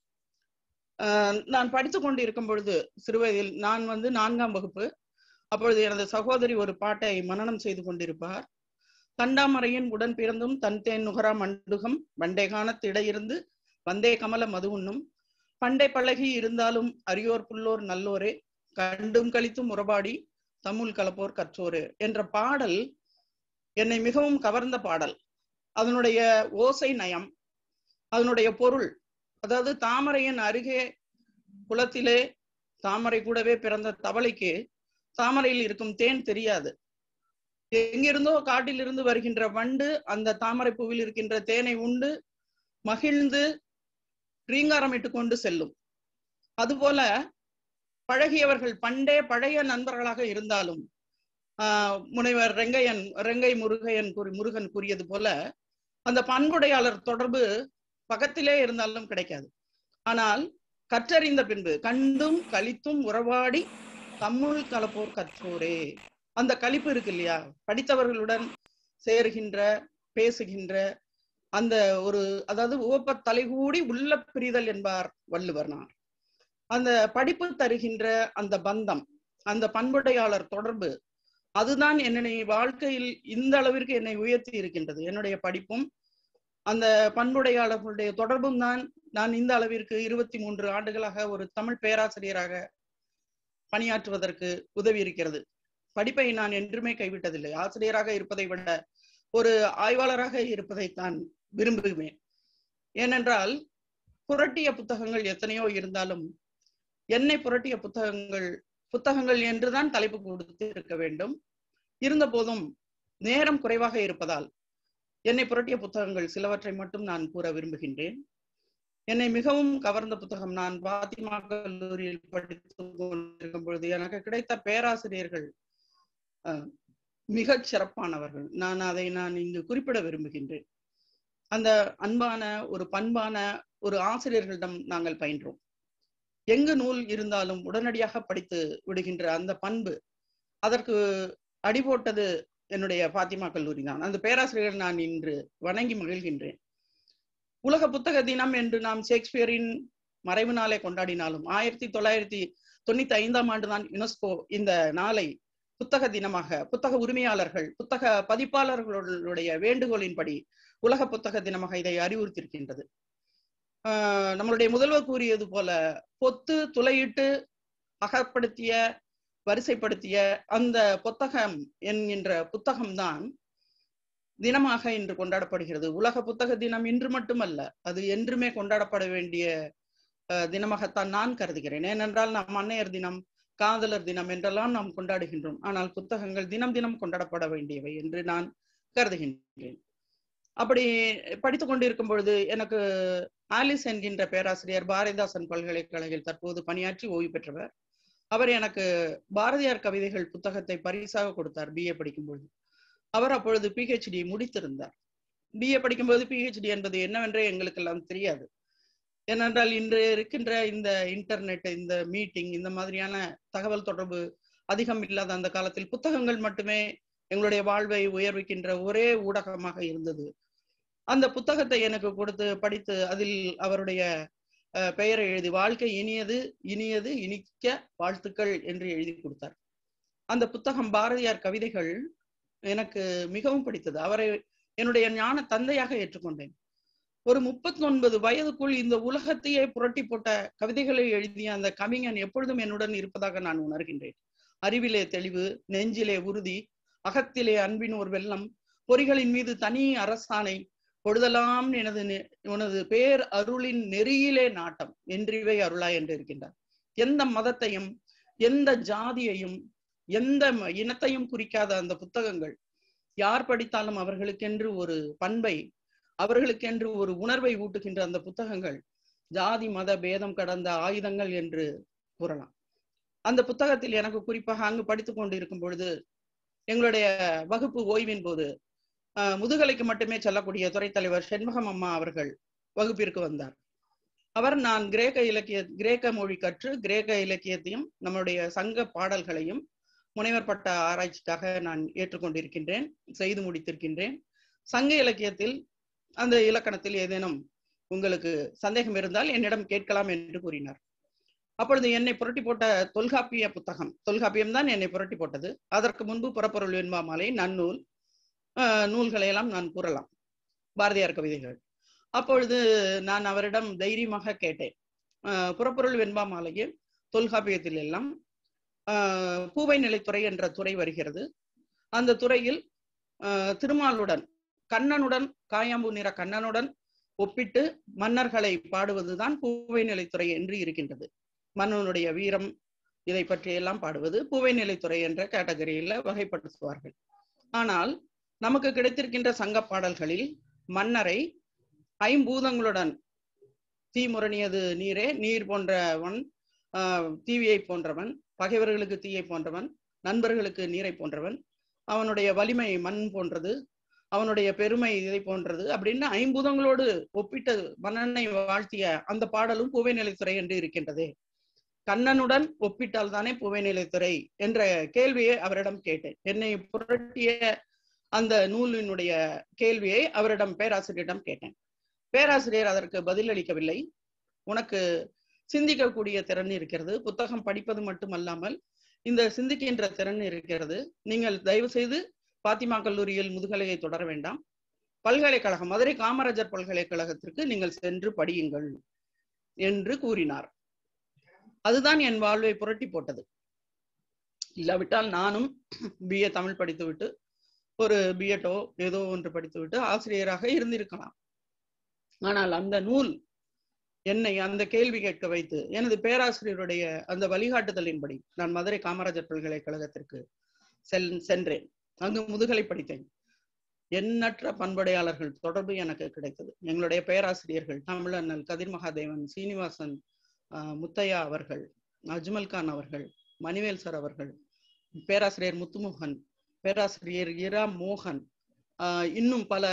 ஆஹ் நான் படித்து கொண்டு இருக்கும் பொழுது சிறுவயதில் நான் வந்து நான்காம் வகுப்பு அப்பொழுது எனது சகோதரி ஒரு பாட்டை மனனம் செய்து கொண்டிருப்பார் தண்டாமரையின் உடன் பிறந்தும் தன் தேன் நுகரா மண்டுகம் வண்டை காணத்திடையிருந்து வந்தே கமல மது உண்ணும் பண்டை பழகி இருந்தாலும் அரியோர் புல்லோர் நல்லோரே கண்டும் கழித்தும் உறபாடி தம்முள் கலப்போர் கற்றோரு என்ற பாடல் என்னை மிகவும் கவர்ந்த பாடல் அதனுடைய ஓசை நயம் அதனுடைய பொருள் அதாவது தாமரையின் அருகே குளத்திலே தாமரை கூடவே பிறந்த தவளைக்கு தாமரையில் இருக்கும் தேன் தெரியாது எங்கிருந்தோ காட்டிலிருந்து வருகின்ற வண்டு அந்த தாமரை பூவில் இருக்கின்ற தேனை உண்டு மகிழ்ந்து ரீங்காரமிட்டு கொண்டு செல்லும் அதுபோல பழகியவர்கள் பண்டே பழைய நண்பர்களாக இருந்தாலும் ஆஹ் முனைவர் ரெங்கையன் ரெங்கை முருகையன் கூறி முருகன் கூறியது போல அந்த பண்புடையாளர் தொடர்பு பக்கத்திலே இருந்தாலும் கிடைக்காது ஆனால் கற்றறிந்த பின்பு கண்டும் கழித்தும் உறவாடி தம்முள் கலப்போர் கற்றோரே அந்த கழிப்பு இருக்கு இல்லையா படித்தவர்களுடன் சேருகின்ற பேசுகின்ற அந்த ஒரு அதாவது உவப்ப தலைகூடி உள்ள பிரிதல் என்பார் வள்ளுவர் நான் அந்த படிப்பு தருகின்ற அந்த பந்தம் அந்த பண்புடையாளர் தொடர்பு அதுதான் என்னை வாழ்க்கையில் இந்த அளவிற்கு என்னை உயர்த்தி இருக்கின்றது என்னுடைய படிப்பும் அந்த பண்புடையாளர்களுடைய தொடர்பும் தான் நான் இந்த அளவிற்கு இருபத்தி மூன்று ஆண்டுகளாக ஒரு தமிழ் பேராசிரியராக பணியாற்றுவதற்கு உதவி இருக்கிறது படிப்பை நான் என்றுமே கைவிட்டதில்லை ஆசிரியராக இருப்பதை விட ஒரு ஆய்வாளராக இருப்பதைத்தான் விரும்புவேன் ஏனென்றால் புரட்டிய புத்தகங்கள் எத்தனையோ இருந்தாலும் என்னை புரட்டிய புத்தகங்கள் புத்தகங்கள் என்றுதான் தலைப்பு கொடுத்து இருக்க வேண்டும் இருந்த போதும் நேரம் குறைவாக இருப்பதால் என்னை புரட்டிய புத்தகங்கள் சிலவற்றை மட்டும் நான் கூற விரும்புகின்றேன் என்னை மிகவும் கவர்ந்த புத்தகம் நான் பாத்திமா கல்லூரியில் படித்து கொண்டிருக்கும் பொழுது எனக்கு கிடைத்த பேராசிரியர்கள் மிகச் சிறப்பானவர்கள் நான் அதை நான் இங்கு குறிப்பிட விரும்புகின்றேன் அந்த அன்பான ஒரு பண்பான ஒரு ஆசிரியர்களிடம் நாங்கள் பயின்றோம் எங்கு நூல் இருந்தாலும் உடனடியாக படித்து விடுகின்ற அந்த பண்பு அதற்கு அடிபோட்டது என்னுடைய பாத்திமா கல்லூரி தான் அந்த பேராசிரியர் நான் இன்று வணங்கி மகிழ்கின்றேன் உலக புத்தக தினம் என்று நாம் ஷேக்ஸ்பியரின் மறைவு நாளை கொண்டாடினாலும் ஆயிரத்தி தொள்ளாயிரத்தி தொண்ணூத்தி ஐந்தாம் ஆண்டு தான் யுனெஸ்கோ இந்த நாளை புத்தக தினமாக புத்தக உரிமையாளர்கள் புத்தக பதிப்பாளர்களுடைய வேண்டுகோளின்படி உலக புத்தக தினமாக இதை அறிவுறுத்தியிருக்கின்றது நம்மளுடைய முதல்வர் கூறியது போல பொத்து துளையிட்டு அகப்படுத்திய வரிசைப்படுத்திய அந்த புத்தகம் என்கின்ற புத்தகம்தான் தினமாக இன்று கொண்டாடப்படுகிறது உலக புத்தக தினம் இன்று மட்டுமல்ல அது என்றுமே கொண்டாடப்பட வேண்டிய தினமாகத்தான் நான் கருதுகிறேன் ஏனென்றால் நாம் அன்னையர் தினம் காதலர் தினம் என்றெல்லாம் நாம் கொண்டாடுகின்றோம் ஆனால் புத்தகங்கள் தினம் தினம் கொண்டாடப்பட வேண்டியவை என்று நான் கருதுகின்றேன் அப்படி படித்துக் கொண்டிருக்கும் பொழுது எனக்கு ஆலிஸ் என்கின்ற பேராசிரியர் பாரதிதாசன் பல்கலைக்கழகில் தற்போது பணியாற்றி ஓய்வு பெற்றவர் அவர் எனக்கு பாரதியார் கவிதைகள் புத்தகத்தை பரிசாக கொடுத்தார் பிஏ படிக்கும் பொழுது அவர் அப்பொழுது பிஹெச்டி முடித்திருந்தார் பிஏ படிக்கும்போது பிஹெச்டி என்பது என்னவென்றே எங்களுக்கு எல்லாம் தெரியாது ஏனென்றால் இன்று இருக்கின்ற இந்த இன்டர்நெட் இந்த மீட்டிங் இந்த மாதிரியான தகவல் தொடர்பு அதிகம் இல்லாத அந்த காலத்தில் புத்தகங்கள் மட்டுமே எங்களுடைய வாழ்வை உயர்விக்கின்ற ஒரே ஊடகமாக இருந்தது அந்த புத்தகத்தை எனக்கு கொடுத்து படித்து அதில் அவருடைய பெயரை எழுதி வாழ்க்கை இனியது இனியது இனிக்க வாழ்த்துக்கள் என்று எழுதி கொடுத்தார் அந்த புத்தகம் பாரதியார் கவிதைகள் எனக்கு மிகவும் பிடித்தது அவரை என்னுடைய ஞான தந்தையாக ஏற்றுக்கொண்டேன் ஒரு முப்பத்தி ஒன்பது வயதுக்குள் இந்த உலகத்தையே புரட்டி போட்ட கவிதைகளை எழுதிய அந்த கவிஞன் எப்பொழுதும் என்னுடன் இருப்பதாக நான் உணர்கின்றேன் அறிவிலே தெளிவு நெஞ்சிலே உறுதி அகத்திலே அன்பின் ஒரு வெள்ளம் பொறிகளின் மீது தனி அரசாணை பொழுதலாம் எனது உனது பேர் அருளின் நெறியிலே நாட்டம் என்றிவை அருளா என்று இருக்கின்றார் எந்த மதத்தையும் எந்த ஜாதியையும் எந்த இனத்தையும் குறிக்காத அந்த புத்தகங்கள் யார் படித்தாலும் அவர்களுக்கென்று ஒரு பண்பை அவர்களுக்கென்று ஒரு உணர்வை ஊட்டுகின்ற அந்த புத்தகங்கள் ஜாதி மத பேதம் கடந்த ஆயுதங்கள் என்று கூறலாம் அந்த புத்தகத்தில் எனக்கு குறிப்பாக அங்கு படித்துக் கொண்டு இருக்கும் பொழுது எங்களுடைய வகுப்பு ஓய்வின் போது முதுகலைக்கு மட்டுமே செல்லக்கூடிய துறைத் தலைவர் செண்பகம் அம்மா அவர்கள் வகுப்பிற்கு வந்தார் அவர் நான் கிரேக்க இலக்கிய கிரேக்க மொழி கற்று கிரேக்க இலக்கியத்தையும் நம்முடைய சங்க பாடல்களையும் முனைவர் பட்ட ஆராய்ச்சிக்காக நான் ஏற்றுக்கொண்டிருக்கின்றேன் செய்து முடித்திருக்கின்றேன் சங்க இலக்கியத்தில் அந்த இலக்கணத்தில் ஏதேனும் உங்களுக்கு சந்தேகம் இருந்தால் என்னிடம் கேட்கலாம் என்று கூறினார் அப்பொழுது என்னை புரட்டி போட்ட தொல்காப்பிய புத்தகம் தொல்காப்பியம் தான் என்னை புரட்டி போட்டது அதற்கு முன்பு புறப்பொருள் வெண்பாமாலை நன்னூல் நூல்களை எல்லாம் நான் கூறலாம் பாரதியார் கவிதைகள் அப்பொழுது நான் அவரிடம் தைரியமாக கேட்டேன் புறப்பொருள் வெண்பா மாலையில் தொல்காப்பியத்தில் எல்லாம் பூவை நிலைத்துறை என்ற துறை வருகிறது அந்த துறையில் திருமாலுடன் கண்ணனுடன் காயாம்பூ நிற கண்ணனுடன் ஒப்பிட்டு மன்னர்களை பாடுவதுதான் பூவை நிலைத்துறை என்று இருக்கின்றது மன்னனுடைய வீரம் இதை பற்றியெல்லாம் பாடுவது பூவை நிலைத்துறை என்ற கேட்டகரியில வகைப்படுத்துவார்கள் ஆனால் நமக்கு கிடைத்திருக்கின்ற சங்க பாடல்களில் மன்னரை ஐம்பூதங்களுடன் தீ முரணியது நீரே நீர் போன்றவன் தீவியை போன்றவன் பகைவர்களுக்கு தீயை போன்றவன் நண்பர்களுக்கு நீரை போன்றவன் அவனுடைய வலிமை மண் போன்றது அவனுடைய பெருமை இதை போன்றது அப்படின்னு ஐம்பூதங்களோடு ஒப்பிட்டு மன்னனை வாழ்த்திய அந்த பாடலும் பூவை நிலைத்துறை என்று இருக்கின்றது கண்ணனுடன் ஒப்பிட்டால் தானே பூவை நிலைத்துறை என்ற கேள்வியை அவரிடம் கேட்டேன் என்னை புரட்டிய அந்த நூலினுடைய கேள்வியை அவரிடம் பேராசிரியரிடம் கேட்டேன் பேராசிரியர் அதற்கு பதிலளிக்கவில்லை உனக்கு சிந்திக்கக்கூடிய திறன் இருக்கிறது புத்தகம் படிப்பது மட்டுமல்லாமல் இந்த சிந்திக்கின்ற திறன் இருக்கிறது நீங்கள் தயவு செய்து பாத்திமா கல்லூரியில் முதுகலையை தொடர வேண்டாம் பல்கலைக்கழகம் மதுரை காமராஜர் பல்கலைக்கழகத்திற்கு நீங்கள் சென்று படியுங்கள் என்று கூறினார் அதுதான் என் வாழ்வை புரட்டி போட்டது இல்லாவிட்டால் நானும் பிஏ தமிழ் படித்துவிட்டு ஒரு பிஎட்டோ ஏதோ ஒன்று படித்துவிட்டு ஆசிரியராக இருந்திருக்கலாம் ஆனால் அந்த நூல் என்னை அந்த கேள்வி கேட்க வைத்து எனது பேராசிரியருடைய அந்த வழிகாட்டுதலின்படி நான் மதுரை காமராஜர் பல்கலைக்கழகத்திற்கு செல் சென்றேன் அங்கு முதுகலை படித்தேன் எண்ணற்ற பண்படையாளர்கள் தொடர்பு எனக்கு கிடைத்தது எங்களுடைய பேராசிரியர்கள் தமிழண்ணல் கதிர் மகாதேவன் சீனிவாசன் ஆஹ் முத்தையா அவர்கள் அஜ்மல் கான் அவர்கள் மணிவேல் சார் அவர்கள் பேராசிரியர் முத்துமோகன் பேராசிரியர் இரா மோகன் ஆஹ் இன்னும் பல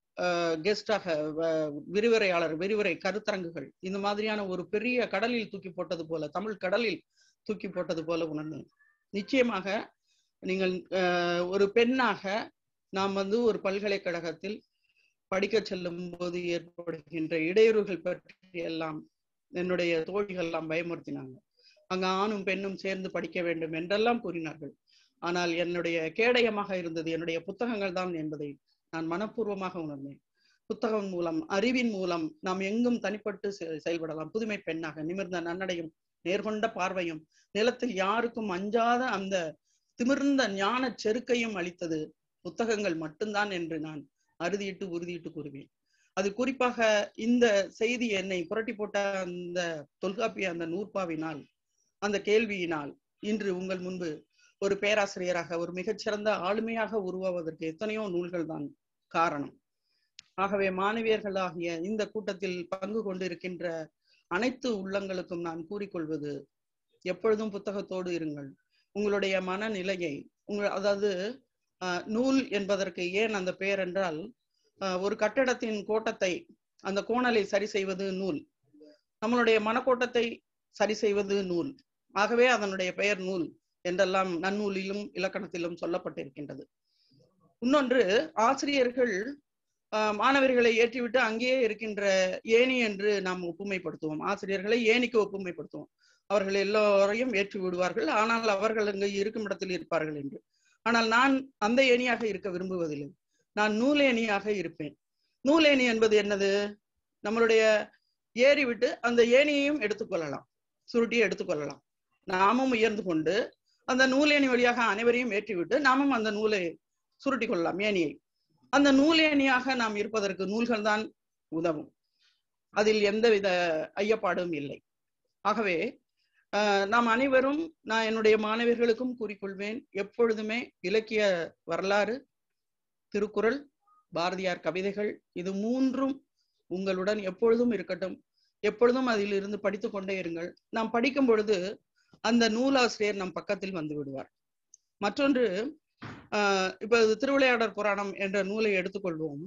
கெஸ்டாக விரிவுரையாளர் விரிவுரை கருத்தரங்குகள் இந்த மாதிரியான ஒரு பெரிய கடலில் தூக்கி போட்டது போல தமிழ் கடலில் தூக்கி போட்டது போல உணர்ந்தேன் நிச்சயமாக நீங்கள் ஒரு பெண்ணாக நாம் வந்து ஒரு பல்கலைக்கழகத்தில் படிக்க செல்லும் போது ஏற்படுகின்ற இடையூறுகள் பற்றி எல்லாம் என்னுடைய தோழிகள் எல்லாம் பயமுறுத்தினாங்க அங்க ஆணும் பெண்ணும் சேர்ந்து படிக்க வேண்டும் என்றெல்லாம் கூறினார்கள் ஆனால் என்னுடைய கேடயமாக இருந்தது என்னுடைய புத்தகங்கள் தான் என்பதை நான் மனப்பூர்வமாக உணர்ந்தேன் புத்தகம் மூலம் அறிவின் மூலம் நாம் எங்கும் தனிப்பட்டு செயல்படலாம் புதுமை பெண்ணாக நிமிர்ந்த நன்னடையும் நேர்கொண்ட பார்வையும் நிலத்தில் யாருக்கும் அஞ்சாத அந்த திமிர்ந்த ஞான செருக்கையும் அளித்தது புத்தகங்கள் மட்டும்தான் என்று நான் அறுதியிட்டு உறுதியிட்டு கூறுவேன் அது குறிப்பாக இந்த செய்தி என்னை புரட்டி போட்ட அந்த தொல்காப்பிய அந்த நூற்பாவினால் அந்த கேள்வியினால் இன்று உங்கள் முன்பு ஒரு பேராசிரியராக ஒரு மிகச்சிறந்த ஆளுமையாக உருவாவதற்கு எத்தனையோ நூல்கள் தான் காரணம் ஆகவே மாணவியர்களாகிய இந்த கூட்டத்தில் பங்கு கொண்டிருக்கின்ற அனைத்து உள்ளங்களுக்கும் நான் கூறிக்கொள்வது எப்பொழுதும் புத்தகத்தோடு இருங்கள் உங்களுடைய மனநிலையை உங்கள் அதாவது நூல் என்பதற்கு ஏன் அந்த பெயர் என்றால் ஒரு கட்டடத்தின் கோட்டத்தை அந்த கோணலை சரி செய்வது நூல் நம்மளுடைய மனக்கோட்டத்தை சரி செய்வது நூல் ஆகவே அதனுடைய பெயர் நூல் என்றெல்லாம் நன்னூலிலும் இலக்கணத்திலும் சொல்லப்பட்டிருக்கின்றது இன்னொன்று ஆசிரியர்கள் மாணவர்களை ஏற்றிவிட்டு அங்கேயே இருக்கின்ற ஏணி என்று நாம் ஒப்புமைப்படுத்துவோம் ஆசிரியர்களை ஏணிக்கு ஒப்புமைப்படுத்துவோம் அவர்கள் எல்லோரையும் ஏற்றி விடுவார்கள் ஆனால் அவர்கள் அங்கு இருக்கும் இடத்தில் இருப்பார்கள் என்று ஆனால் நான் அந்த ஏணியாக இருக்க விரும்புவதில்லை நான் நூலேணியாக இருப்பேன் நூலேணி என்பது என்னது நம்மளுடைய ஏறி விட்டு அந்த ஏணியையும் எடுத்துக்கொள்ளலாம் சுருட்டி எடுத்துக்கொள்ளலாம் நாமும் உயர்ந்து கொண்டு அந்த நூலேணி வழியாக அனைவரையும் ஏற்றிவிட்டு நாமும் அந்த நூலை சுருட்டி கொள்ளலாம் ஏணியை அந்த நூலேணியாக நாம் இருப்பதற்கு நூல்கள் தான் உதவும் அதில் எந்தவித ஐயப்பாடும் இல்லை ஆகவே நாம் அனைவரும் நான் என்னுடைய மாணவர்களுக்கும் கூறிக்கொள்வேன் எப்பொழுதுமே இலக்கிய வரலாறு திருக்குறள் பாரதியார் கவிதைகள் இது மூன்றும் உங்களுடன் எப்பொழுதும் இருக்கட்டும் எப்பொழுதும் அதில் இருந்து படித்து கொண்டே இருங்கள் நாம் படிக்கும் பொழுது அந்த நூலாசிரியர் நம் பக்கத்தில் வந்து விடுவார் மற்றொன்று ஆஹ் இப்ப திருவிளையாடற் புராணம் என்ற நூலை எடுத்துக்கொள்வோம்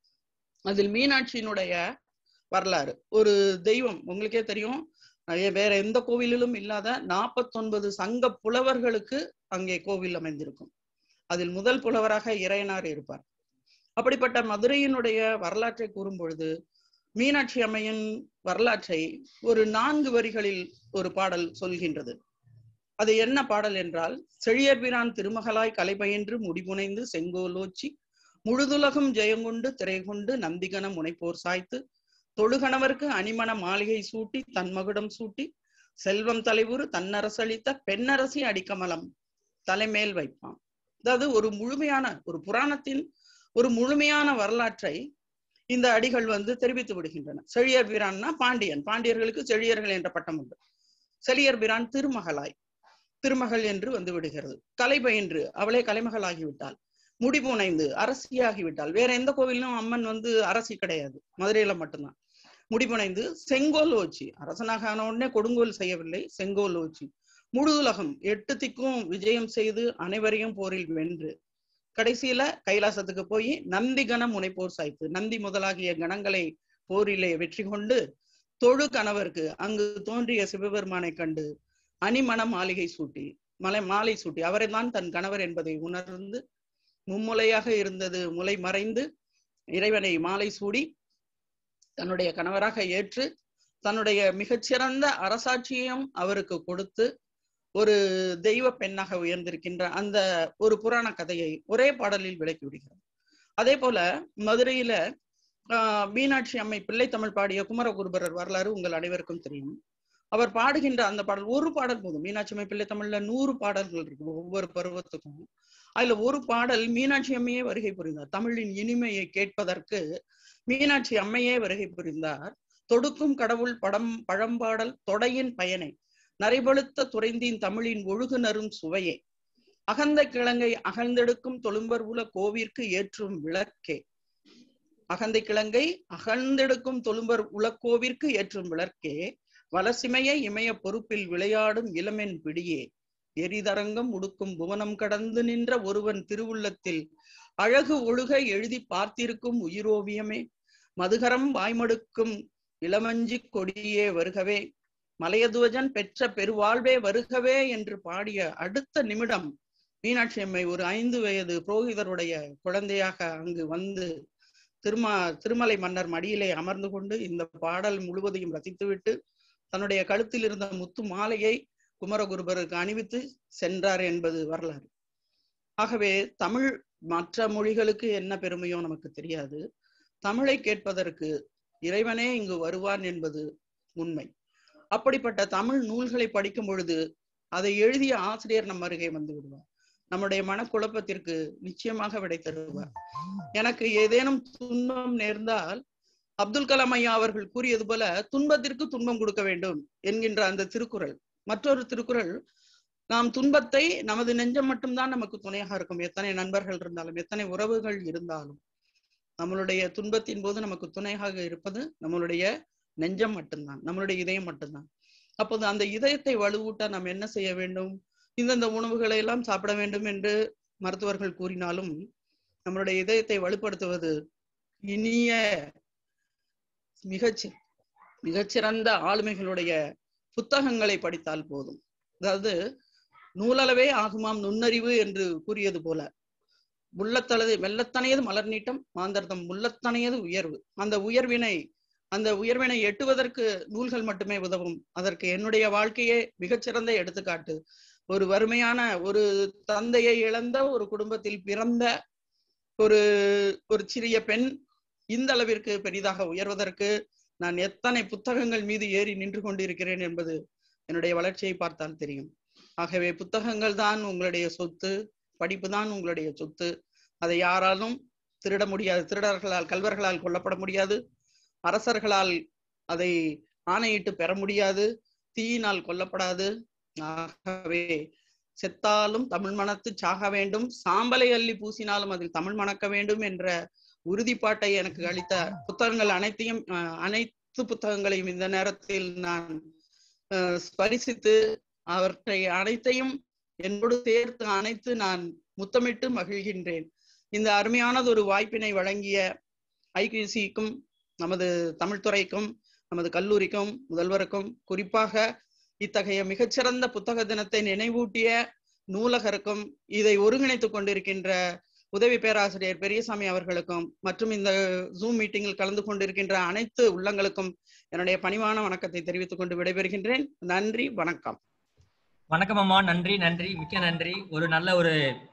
அதில் மீனாட்சியினுடைய வரலாறு ஒரு தெய்வம் உங்களுக்கே தெரியும் வேற எந்த கோவிலிலும் இல்லாத நாற்பத்தொன்பது சங்க புலவர்களுக்கு அங்கே கோவில் அமைந்திருக்கும் அதில் முதல் புலவராக இறையனார் இருப்பார் அப்படிப்பட்ட மதுரையினுடைய வரலாற்றை கூறும் பொழுது மீனாட்சி அம்மையின் வரலாற்றை ஒரு நான்கு வரிகளில் ஒரு பாடல் சொல்கின்றது அது என்ன பாடல் என்றால் செழியர்பிரான் திருமகளாய் கலைபயின்று முடிபுனைந்து செங்கோலோச்சி முழுதுலகம் ஜெயங்கொண்டு திரைகொண்டு நந்திகன முனைப்போர் சாய்த்து தொழுகணவருக்கு அணிமண மாளிகை சூட்டி தன்மகுடம் சூட்டி செல்வம் தலைவுறு தன்னரசளித்த பெண்ணரசி அடிக்கமலம் தலைமேல் வைப்பான் அதாவது ஒரு முழுமையான ஒரு புராணத்தின் ஒரு முழுமையான வரலாற்றை இந்த அடிகள் வந்து தெரிவித்து விடுகின்றன செழியர் பிரான்னா பாண்டியன் பாண்டியர்களுக்கு செழியர்கள் என்ற பட்டம் உண்டு செழியர் பிரான் திருமகளாய் திருமகள் என்று வந்து விடுகிறது கலை பயின்று அவளே கலைமகள் ஆகிவிட்டாள் முடிபுனைந்து அரசியாகிவிட்டாள் வேற எந்த கோவிலும் அம்மன் வந்து அரசி கிடையாது மதுரையில மட்டும்தான் முடிபுனைந்து செங்கோல் ஓச்சி அரசனாக ஆன உடனே கொடுங்கோல் செய்யவில்லை செங்கோல் ஓச்சி முழு உலகம் எட்டு திக்கும் விஜயம் செய்து அனைவரையும் போரில் வென்று கடைசியில கைலாசத்துக்கு போய் நந்தி கணம் முனைப்போர் சாய்த்து நந்தி முதலாகிய கணங்களை போரிலே வெற்றி கொண்டு தொழு கணவருக்கு அங்கு தோன்றிய சிவபெருமானை கண்டு அணிமண மாளிகை சூட்டி மலை மாலை சூட்டி அவரை தான் தன் கணவர் என்பதை உணர்ந்து மும்முலையாக இருந்தது முலை மறைந்து இறைவனை மாலை சூடி தன்னுடைய கணவராக ஏற்று தன்னுடைய மிகச்சிறந்த அரசாட்சியையும் அவருக்கு கொடுத்து ஒரு தெய்வ பெண்ணாக உயர்ந்திருக்கின்ற அந்த ஒரு புராண கதையை ஒரே பாடலில் விளக்கி விடுகிறார் அதே போல மதுரையில ஆஹ் மீனாட்சி அம்மை பிள்ளை தமிழ் பாடிய குமரகுருபரர் வரலாறு உங்கள் அனைவருக்கும் தெரியும் அவர் பாடுகின்ற அந்த பாடல் ஒரு பாடல் போதும் மீனாட்சி அம்மை பிள்ளை தமிழ்ல நூறு பாடல்கள் இருக்கு ஒவ்வொரு பருவத்துக்கும் அதுல ஒரு பாடல் மீனாட்சி அம்மையே வருகை புரிந்தார் தமிழின் இனிமையை கேட்பதற்கு மீனாட்சி அம்மையே வருகை புரிந்தார் தொடுக்கும் கடவுள் படம் பழம்பாடல் தொடையின் பயனை நரைபழுத்த துறைந்தீன் தமிழின் ஒழுகுனரும் சுவையே அகந்த கிழங்கை அகழ்ந்தெடுக்கும் தொழும்பர் உல கோவிற்கு ஏற்றும் விளக்கே அகந்தை கிழங்கை அகழ்ந்தெடுக்கும் தொழும்பர் உலக்கோவிற்கு ஏற்றும் விளக்கே வலசிமைய இமய பொறுப்பில் விளையாடும் இளமென் பிடியே எரிதரங்கம் உடுக்கும் புவனம் கடந்து நின்ற ஒருவன் திருவுள்ளத்தில் அழகு ஒழுக எழுதி பார்த்திருக்கும் உயிரோவியமே மதுகரம் வாய்மடுக்கும் இளமஞ்சி கொடியே வருகவே மலையதுவஜன் பெற்ற பெருவாழ்வே வருகவே என்று பாடிய அடுத்த நிமிடம் மீனாட்சி அம்மை ஒரு ஐந்து வயது புரோகிதருடைய குழந்தையாக அங்கு வந்து திருமா திருமலை மன்னர் மடியிலே அமர்ந்து கொண்டு இந்த பாடல் முழுவதையும் ரசித்துவிட்டு தன்னுடைய கழுத்தில் இருந்த முத்து மாலையை குமரகுருபருக்கு அணிவித்து சென்றார் என்பது வரலாறு ஆகவே தமிழ் மற்ற மொழிகளுக்கு என்ன பெருமையோ நமக்கு தெரியாது தமிழை கேட்பதற்கு இறைவனே இங்கு வருவான் என்பது உண்மை அப்படிப்பட்ட தமிழ் நூல்களை படிக்கும் பொழுது அதை எழுதிய ஆசிரியர் நம் அருகே வந்து விடுவார் நம்முடைய மனக்குழப்பத்திற்கு நிச்சயமாக விடை தருவார் எனக்கு ஏதேனும் துன்பம் நேர்ந்தால் அப்துல் கலாம் ஐயா அவர்கள் கூறியது போல துன்பத்திற்கு துன்பம் கொடுக்க வேண்டும் என்கின்ற அந்த திருக்குறள் மற்றொரு திருக்குறள் நாம் துன்பத்தை நமது நெஞ்சம் மட்டும்தான் நமக்கு துணையாக இருக்கும் எத்தனை நண்பர்கள் இருந்தாலும் எத்தனை உறவுகள் இருந்தாலும் நம்மளுடைய துன்பத்தின் போது நமக்கு துணையாக இருப்பது நம்மளுடைய நெஞ்சம் மட்டும்தான் நம்மளுடைய இதயம் மட்டும்தான் அப்போது அந்த இதயத்தை வலுவூட்ட நாம் என்ன செய்ய வேண்டும் இந்தந்த உணவுகளை எல்லாம் சாப்பிட வேண்டும் என்று மருத்துவர்கள் கூறினாலும் நம்மளுடைய இதயத்தை வலுப்படுத்துவது இனிய மிகச்சி மிகச்சிறந்த ஆளுமைகளுடைய புத்தகங்களை படித்தால் போதும் அதாவது நூலளவே ஆகுமாம் நுண்ணறிவு என்று கூறியது போல உள்ளத்தளது வெள்ளத்தனையது மலர் நீட்டம் மாந்தர்தம் உள்ளத்தனையது உயர்வு அந்த உயர்வினை அந்த உயர்வினை எட்டுவதற்கு நூல்கள் மட்டுமே உதவும் அதற்கு என்னுடைய வாழ்க்கையே மிகச்சிறந்த எடுத்துக்காட்டு ஒரு வறுமையான ஒரு தந்தையை இழந்த ஒரு குடும்பத்தில் பிறந்த ஒரு ஒரு சிறிய பெண் இந்த அளவிற்கு பெரிதாக உயர்வதற்கு நான் எத்தனை புத்தகங்கள் மீது ஏறி நின்று கொண்டிருக்கிறேன் என்பது என்னுடைய வளர்ச்சியை பார்த்தால் தெரியும் ஆகவே புத்தகங்கள் தான் உங்களுடைய சொத்து படிப்பு தான் உங்களுடைய சொத்து அதை யாராலும் திருட முடியாது திருடர்களால் கல்வர்களால் கொல்லப்பட முடியாது அரசர்களால் அதை ஆணையிட்டு பெற முடியாது தீயினால் கொல்லப்படாது ஆகவே செத்தாலும் தமிழ் மணத்து சாக வேண்டும் சாம்பலை அள்ளி பூசினாலும் அதில் தமிழ் மணக்க வேண்டும் என்ற உறுதிப்பாட்டை எனக்கு அளித்த புத்தகங்கள் அனைத்தையும் அனைத்து புத்தகங்களையும் இந்த நேரத்தில் நான் ஸ்பரிசித்து அவற்றை அனைத்தையும் என்னோடு சேர்த்து அனைத்து நான் முத்தமிட்டு மகிழ்கின்றேன் இந்த அருமையானது ஒரு வாய்ப்பினை வழங்கிய ஐகிசிக்கும் நமது தமிழ்துறைக்கும் நமது கல்லூரிக்கும் முதல்வருக்கும் குறிப்பாக இத்தகைய மிகச்சிறந்த புத்தக தினத்தை நினைவூட்டிய நூலகருக்கும் இதை ஒருங்கிணைத்துக் கொண்டிருக்கின்ற உதவி பேராசிரியர் பெரியசாமி அவர்களுக்கும் மற்றும் இந்த ஜூம் மீட்டிங்கில் கலந்து கொண்டிருக்கின்ற அனைத்து உள்ளங்களுக்கும் என்னுடைய பணிவான வணக்கத்தை தெரிவித்துக் கொண்டு விடைபெறுகின்றேன் நன்றி வணக்கம் வணக்கம் அம்மா நன்றி நன்றி மிக்க நன்றி ஒரு நல்ல ஒரு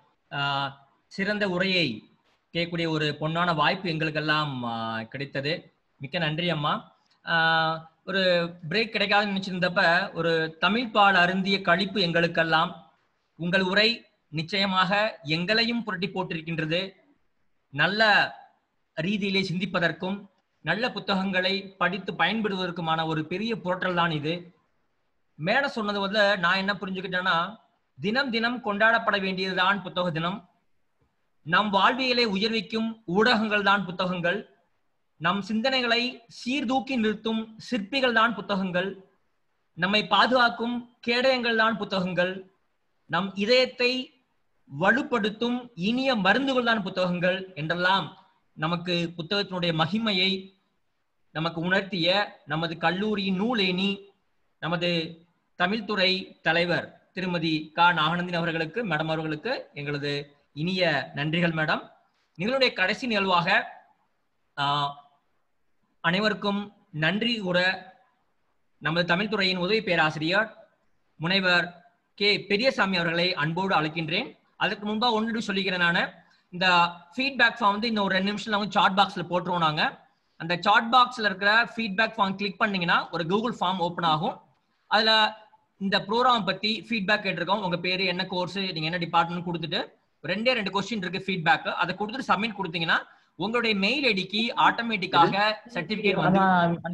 சிறந்த உரையை கேட்கக்கூடிய ஒரு பொன்னான வாய்ப்பு எங்களுக்கெல்லாம் கிடைத்தது மிக்க நன்றி அம்மா ஒரு பிரேக் கிடைக்காதுன்னு நினைச்சிருந்தப்ப ஒரு தமிழ் பால் அருந்திய கழிப்பு எங்களுக்கெல்லாம் உங்கள் உரை நிச்சயமாக எங்களையும் புரட்டி போட்டிருக்கின்றது நல்ல ரீதியிலே சிந்திப்பதற்கும் நல்ல புத்தகங்களை படித்து பயன்படுவதற்குமான ஒரு பெரிய புரட்டல் தான் இது மேட சொன்னது வந்து நான் என்ன புரிஞ்சுக்கிட்டேன்னா தினம் தினம் கொண்டாடப்பட வேண்டியதுதான் புத்தக தினம் நம் வாழ்வியலை உயர்விக்கும் ஊடகங்கள் தான் புத்தகங்கள் நம் சிந்தனைகளை சீர்தூக்கி நிறுத்தும் சிற்பிகள் தான் புத்தகங்கள் நம்மை பாதுகாக்கும் கேடயங்கள் தான் புத்தகங்கள் நம் இதயத்தை வலுப்படுத்தும் இனிய மருந்துகள் தான் புத்தகங்கள் என்றெல்லாம் நமக்கு புத்தகத்தினுடைய மகிமையை நமக்கு உணர்த்திய நமது கல்லூரியின் நூலேணி நமது தமிழ்துறை தலைவர் திருமதி க நாகநந்தின் அவர்களுக்கு மேடம் அவர்களுக்கு எங்களது இனிய நன்றிகள் மேடம் நிகழுடைய கடைசி நிகழ்வாக ஆஹ், அனைவருக்கும் நன்றி கூற நமது தமிழ்துறையின் உதவி பேராசிரியர் முனைவர் கே பெரியசாமி அவர்களை அன்போடு அழைக்கின்றேன் அதுக்கு முன்பா ஒன்று சொல்லிக்கிறேன் நான் இந்த ஃபீட்பேக் ஃபார்ம் வந்து இன்னும் ஒரு ரெண்டு நிமிஷம் நாங்கள் சாட் பாக்ஸ்ல போட்டுருவோம் நாங்க அந்த சாட் பாக்ஸ்ல இருக்கிற ஃபீட்பேக் ஃபார்ம் கிளிக் பண்ணீங்கன்னா ஒரு கூகுள் ஃபார்ம் ஓப்பன் ஆகும் அதுல இந்த ப்ரோக்ராம் பத்தி ஃபீட்பேக் கேட்டிருக்கோம் உங்க பேரு என்ன கோர்ஸ் நீங்க என்ன டிபார்ட்மெண்ட் கொடுத்துட்டு ரெண்டே ரெண்டு கொஸ்டின் இருக்கு ஃபீட்பேக் அதை கொடுத்துட்டு சப்மிட் கொடுத்தீங்கன்னா உங்களுடைய மெயில் ஐடிக்கு ஆட்டோமேட்டிக்காக சர்டிபிகேட் வந்து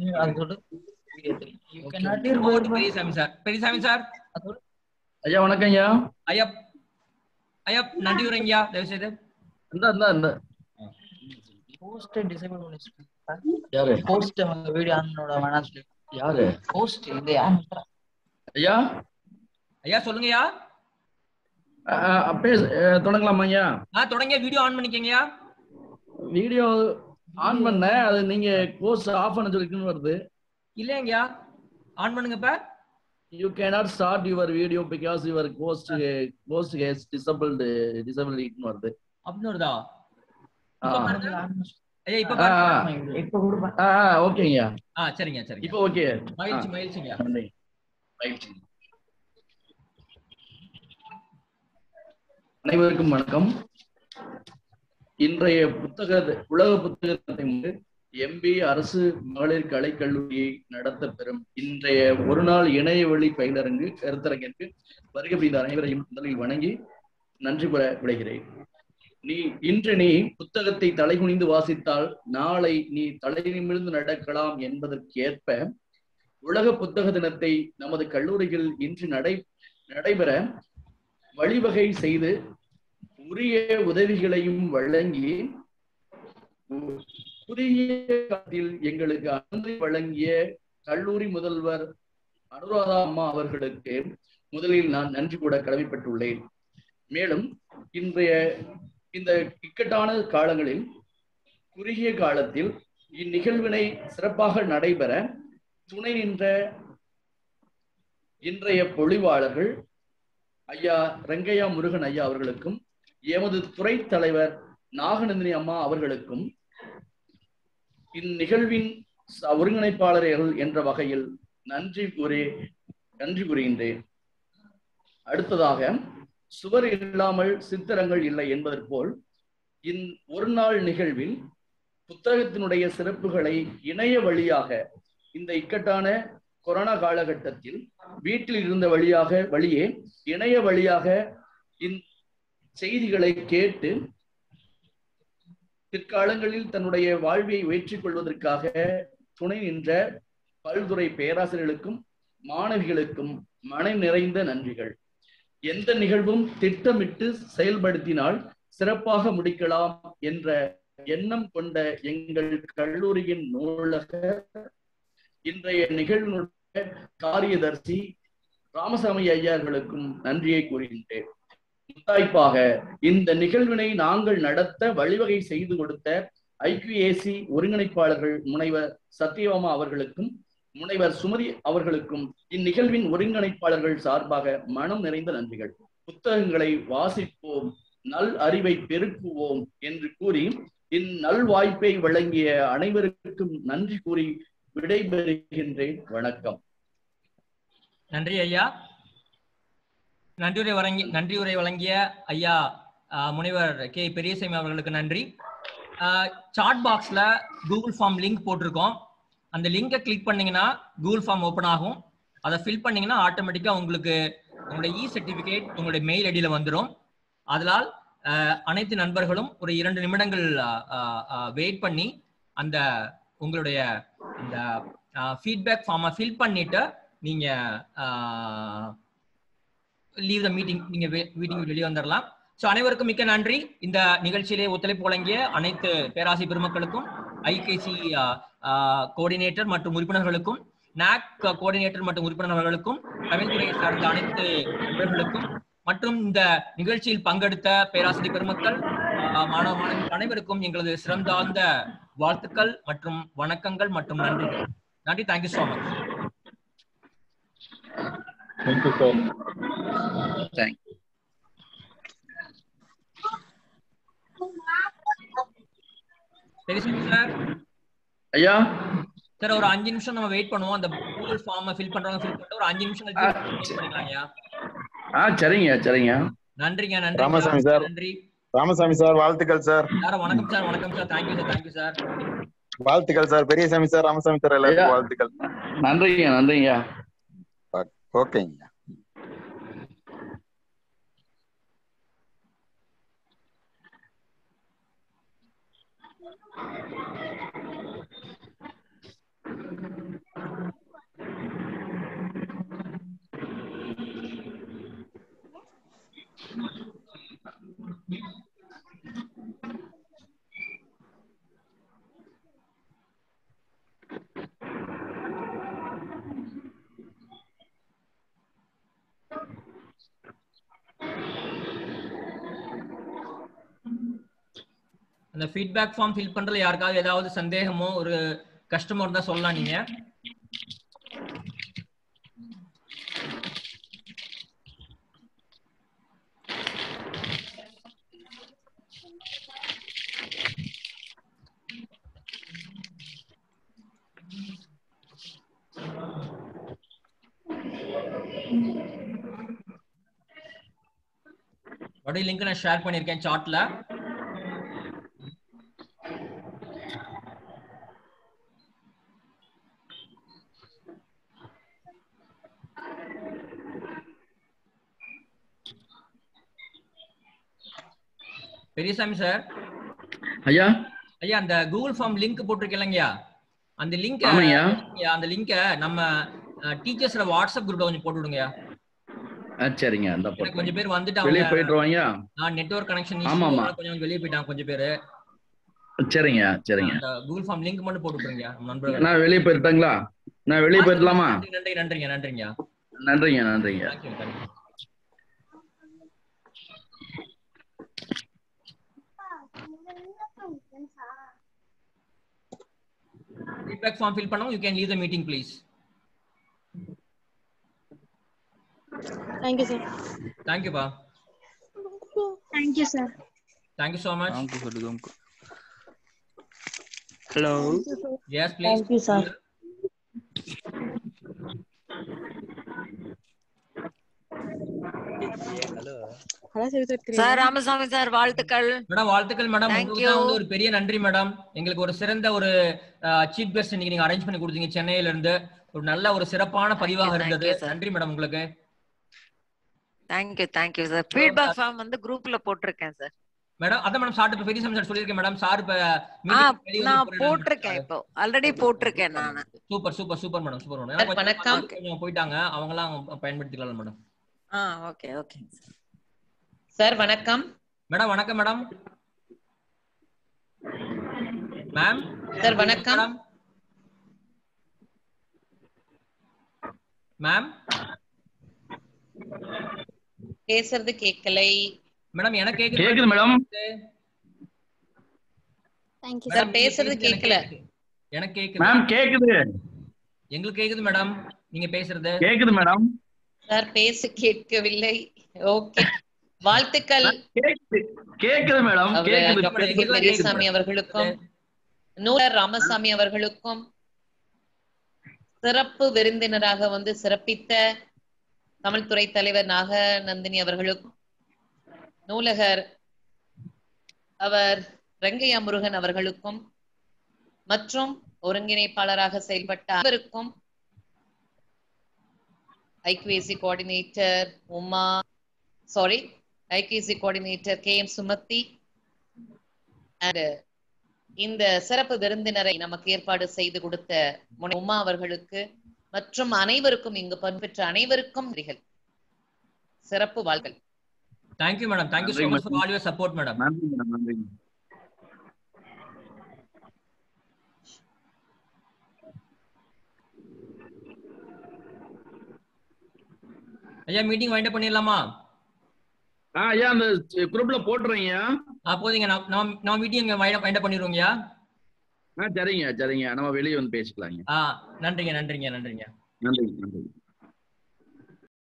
பெரியசாமி சார் பெரியசாமி சார் ஐயா வணக்கம் ஐயா ஐயா ஐயா நன்றி உரைங்கய்யா தயவு செய்து இந்த இந்த இந்த போஸ்ட் டிசேபிள் பண்ணி யாரு போஸ்ட் அவங்க வீடியோ ஆன் பண்ண வேணாம் சொல்லி யாரு போஸ்ட் இது யார் ஐயா ஐயா சொல்லுங்கய்யா அ, அ, அப்பே அ, தொடங்கலாமா ஐயா ஆ தொடங்க வீடியோ ஆன் பண்ணிக்கங்கய்யா வீடியோ ஆன் பண்ண அது நீங்க கோர்ஸ் ஆஃப் பண்ண சொல்லிருக்குன்னு வருது இல்லையாங்கய்யா ஆன் பண்ணுங்க இப்ப you cannot start your video because your host host has disabled டிசபிலிட்டின்னு வருது அப்படின்னு வருதா ஆ. இப்ப பாருங்க ஐயா இப்ப ஆ, பாருங்க இப்ப கொடுப்பேன் ஆ, ஆ, ஓகேங்கய்யா ஆ சரிங்க சரிங்க இப்போ ஓகே மகிழ்ச்சி மகிழ்ச்சிங்க நன்றி மகிழ்ச்சி அனைவருக்கும் வணக்கம் இன்றைய புத்தக உலக புத்தகத்தை முன்பு எம்பி அரசு மகளிர் கலைக்கல்லூரியை நடத்த பெறும் இன்றைய ஒரு நாள் இணைய வழி பயிலரங்கு கருத்தரங்கிற்கு வருகை புரிந்த அனைவரையும் முதலில் வணங்கி நன்றி பெற விளைகிறேன் நீ இன்று நீ புத்தகத்தை தலைகுனிந்து வாசித்தால் நாளை நீ தலை நிமிர்ந்து நடக்கலாம் என்பதற்கேற்ப உலக புத்தக தினத்தை நமது கல்லூரியில் இன்று நடை நடைபெற வழிவகை செய்து உரிய உதவிகளையும் வழங்கி உ- குறுகிய காலத்தில் எங்களுக்கு அனுமதி வழங்கிய கல்லூரி முதல்வர் அனுராதா அம்மா அவர்களுக்கு முதலில் நான் நன்றி கூட கடமைப்பட்டுள்ளேன் மேலும் இன்றைய இந்த இக்கட்டான காலங்களில் குறுகிய காலத்தில் இந்நிகழ்வினை சிறப்பாக நடைபெற துணை நின்ற இன்றைய பொழிவாளர்கள் ஐயா ரங்கையா முருகன் ஐயா அவர்களுக்கும் எமது துறை தலைவர் நாகநந்தினி அம்மா அவர்களுக்கும் இந்நிகழ்வின் ச- ஒருங்கிணைப்பாளர்கள் என்ற வகையில் நன்றி கூறி நன்றி கூறுகின்றேன் அடுத்ததாக சுவர் இல்லாமல் சித்திரங்கள் இல்லை என்பது போல் இந் ஒரு நாள் நிகழ்வில் புத்தகத்தினுடைய சிறப்புகளை இணைய வழியாக இந்த இக்கட்டான கொரோனா காலகட்டத்தில் வீட்டில் இருந்த வழியாக வழியே இணைய வழியாக இந்த செய்திகளை கேட்டு பிற்காலங்களில் தன்னுடைய வாழ்வை வெற்றிக் கொள்வதற்காக துணை நின்ற பல்துறை பேராசிரியர்களுக்கும் மாணவிகளுக்கும் மனம் நிறைந்த நன்றிகள் எந்த நிகழ்வும் திட்டமிட்டு செயல்படுத்தினால் சிறப்பாக முடிக்கலாம் என்ற எண்ணம் கொண்ட எங்கள் கல்லூரியின் நூலக இன்றைய நிகழ்வினுடைய காரியதர்சி ராமசாமி ஐயார்களுக்கும் நன்றியை கூறுகின்றேன் முத்தாய்ப்பாக இந்த நிகழ்வினை நாங்கள் நடத்த வழிவகை செய்து கொடுத்த ஐக்யூஏசி ஒருங்கிணைப்பாளர்கள் முனைவர் சத்யபாமா அவர்களுக்கும் முனைவர் சுமதி அவர்களுக்கும் இந்நிகழ்வின் ஒருங்கிணைப்பாளர்கள் சார்பாக மனம் நிறைந்த நன்றிகள் புத்தகங்களை வாசிப்போம் நல் அறிவை பெருக்குவோம் என்று கூறி இந்நல் வாய்ப்பை வழங்கிய அனைவருக்கும் நன்றி கூறி விடைபெறுகின்றேன் வணக்கம் நன்றி ஐயா நன்றியுரை வழங்கி நன்றியுரை வழங்கிய ஐயா ஆஹ், முனைவர் கே பெரியசாமி அவர்களுக்கு நன்றி சாட் பாக்ஸ்ல கூகுள் ஃபார்ம் லிங்க் போட்டிருக்கோம் அந்த லிங்கை கிளிக் பண்ணீங்கன்னா கூகுள் ஃபார்ம் ஓப்பன் ஆகும் அதை ஃபில் பண்ணீங்கன்னா ஆட்டோமேட்டிக்கா உங்களுக்கு உங்களுடைய இ சர்டிபிகேட் உங்களுடைய மெயில் ஐடியில வந்துடும் அதனால் ஆஹ், அனைத்து நண்பர்களும் ஒரு இரண்டு நிமிடங்கள் வெயிட் பண்ணி அந்த உங்களுடைய இந்த ஃபீட்பேக் ஃபார்மை ஃபில் பண்ணிட்டு நீங்க லீவ் த மீட்டிங் நீங்க மீட்டிங் வெளியே வந்துடலாம் ஸோ அனைவருக்கும் மிக்க நன்றி இந்த நிகழ்ச்சியிலே ஒத்துழைப்பு வழங்கிய அனைத்து பேராசி பெருமக்களுக்கும் ஐகேசி கோஆர்டினேட்டர் மற்றும் உறுப்பினர்களுக்கும் நாக் கோஆர்டினேட்டர் மற்றும் உறுப்பினர்களுக்கும் தமிழ்துறையை சார்ந்த அனைத்து நண்பர்களுக்கும் மற்றும் இந்த நிகழ்ச்சியில் பங்கெடுத்த பேராசிரியர் பெருமக்கள் ஆஹ், மாணவ மாணவிகள் அனைவருக்கும் எங்களது சிறந்தார்ந்த வாழ்த்துக்கள் மற்றும் வணக்கங்கள் மற்றும் நன்றிகள் நன்றி thank you so much thank you sir thank சரி சார் ஐயா சார் ஒரு அஞ்சு நிமிஷம் நம்ம வெயிட் பண்ணுவோம் அந்த கூகுள் ஃபார்ம் ஃபில் பண்றவங்க ஃபில் பண்ணிட்டு ஒரு அஞ்சு நிமிஷம் கழிச்சு wait பண்ணிக்கலாம்யா ஆ சரிங்க சரிங்க நன்றிங்க நன்றி ராமசாமி சார். நன்றி ராமசாமி சார் வாழ்த்துக்கள் சார் எல்லாரும் வணக்கம் சார் வணக்கம் sir thank you sir thank you sir வாழ்த்துக்கள் sir Periyasamy sir Ramasamy sir எல்லாருக்கும் ஐயா. வாழ்த்துக்கள் நன்றிங்க நன்றிங்க ஓகேங்க அந்த ஃபீட்பேக் ஃபார்ம் ஃபில் பண்றதுல யாருக்காவது ஏதாவது சந்தேகமோ ஒரு கஷ்டமோ இருந்தா சொல்லலாம் நீங்க அப்படியே லிங்க் நான் ஷேர் பண்ணிருக்கேன் சார்ட்ல பெரியசாமி சார் ஐயா ஐயா அந்த கூகுள் ஃபார்ம் லிங்க் போட்டிருக்கீங்களா அந்த லிங்க் ஆமாய்யா. அந்த லிங்க நம்ம டீச்சர்ஸ்ல வாட்ஸ்அப் குரூப்ல கொஞ்சம் போட்டு விடுங்கய்யா ஆ சரிங்க அந்த எனக்கு கொஞ்சம் பேர் வந்துட்டு வெளியே அவங்க போயிட்டுருவாங்க நான் நெட்வொர்க் கனெக்ஷன் ஆமா, ஆமா. கொஞ்சம் வெளியே போயிட்டாங்க கொஞ்சம் பேரு சரிங்க சரிங்க அந்த கூகுள் ஃபார்ம் லிங்க் மட்டும் போட்டு விட்டுருங்க நம்ம நண்பர்கள் நான் வெளியே போயிட்டுங்களா நான் வெளியே போயிடலாமா நன்றி நன்றி நன்றிங்க நன்றிங்க நன்றிங்க நன்றிங்க thank you thank you feedback form fill பண்ணவும் you can leave the meeting please Thank you, sir. thank you pa Thank you, sir. thank you so much Uncle for the uncle. Hello. yes please Thank you, sir. Hello, Savitri. Sir Ramasamy sir வாழ்த்துக்கள் madam வாழ்த்துக்கள் madam Thank உங்களுக்கு you. தான் வந்து ஒரு பெரிய நன்றி madam எங்களுக்கு ஒரு சிறந்த ஒரு சீஃப் கெஸ்ட் இன்னைக்கு நீங்க அரேஞ்ச் பண்ணி கொடுத்தீங்க சென்னையில இருந்து ஒரு நல்ல ஒரு சிறப்பான பதிவாக Thank you, இருந்தது sir. நன்றி மேடம் உங்களுக்கு thank you thank you sir feedback form வந்து குரூப்ல போட்டிருக்கேன் சார் மேடம் அதான் மேடம் சார் இப்ப பெரிய சார் சொல்லியிருக்கேன் மேடம் சார் இப்ப ஆ நான் போட்டிருக்கேன் இப்போ ஆல்ரெடி போட்டிருக்கேன் நான் super super super madam super madam Sir, எனக்கு வணக்கம். கொஞ்சம் கொஞ்சம் போயிட்டாங்க அவங்க எல்லாம் பயன்படுத்திக்கலாம் மேடம் ஆ ஓகே ஓகே சார் வணக்கம் மேடம் வணக்கம் மேடம் மேம் சார் வணக்கம் மேடம் மேம் பேசுறது கேட்கலை மேடம் எனக்கு கேக்குது கேக்குது madam Thank you, sir madam, பேசுறது நீங்க கேட்கல பேசுறது எனக்கு கேக்குது மேம் கேக்குது எங்களுக்கு கேக்குது மேடம் நீங்க பேசுறது கேக்குது மேடம் சார் பேச கேட்கவில்லை ஓகே வாழ்த்துக்கள் கேக்குது கேக்குது மேடம் அவர் கேக்குது டாக்டர் கே. கேக்குது. பெரியசாமி அவர்களுக்கும் நூலர் ராமசாமி அவர்களுக்கும் சிறப்பு விருந்தினராக வந்து சிறப்பித்த தமிழ்துறை தலைவர் நாகநந்தினி அவர்களுக்கும் நூலகர் அவர் ரெங்கையா முருகன் அவர்களுக்கும் மற்றும் ஒருங்கிணைப்பாளராக செயல்பட்ட அனைவருக்கும் IQAC coordinator Uma sorry IQAC coordinator K M Sumathi and இந்த சிறப்பு விருந்தினரை நமக்கு ஏற்பாடு செய்து கொடுத்த முனை உமா அவர்களுக்கு மற்றும் அனைவருக்கும் இங்கு பங்கேற்ற அனைவருக்கும் நன்றிகள் சிறப்பு வாழ்கள் தேங்க்யூ மேடம் தேங்க்யூ சோ நன்றி, much for all your support madam நன்றி மேடம் நன்றி ஐயா மீட்டிங் வைண்ட் பண்ணிடலாமா ஆ ஐயா அந்த குரூப்ல போட்டுறீங்கய்யா ஆ போதுங்க நான் நான் நான் மீட்டிங் இங்க வைண்ட் வைண்ட் பண்ணிடுவோங்கய்யா ஆ சரிங்க சரிங்க நம்ம வெளியே வந்து பேசிக்கலாங்க ஆ நன்றிங்க நன்றிங்க நன்றிங்க நன்றி நன்றி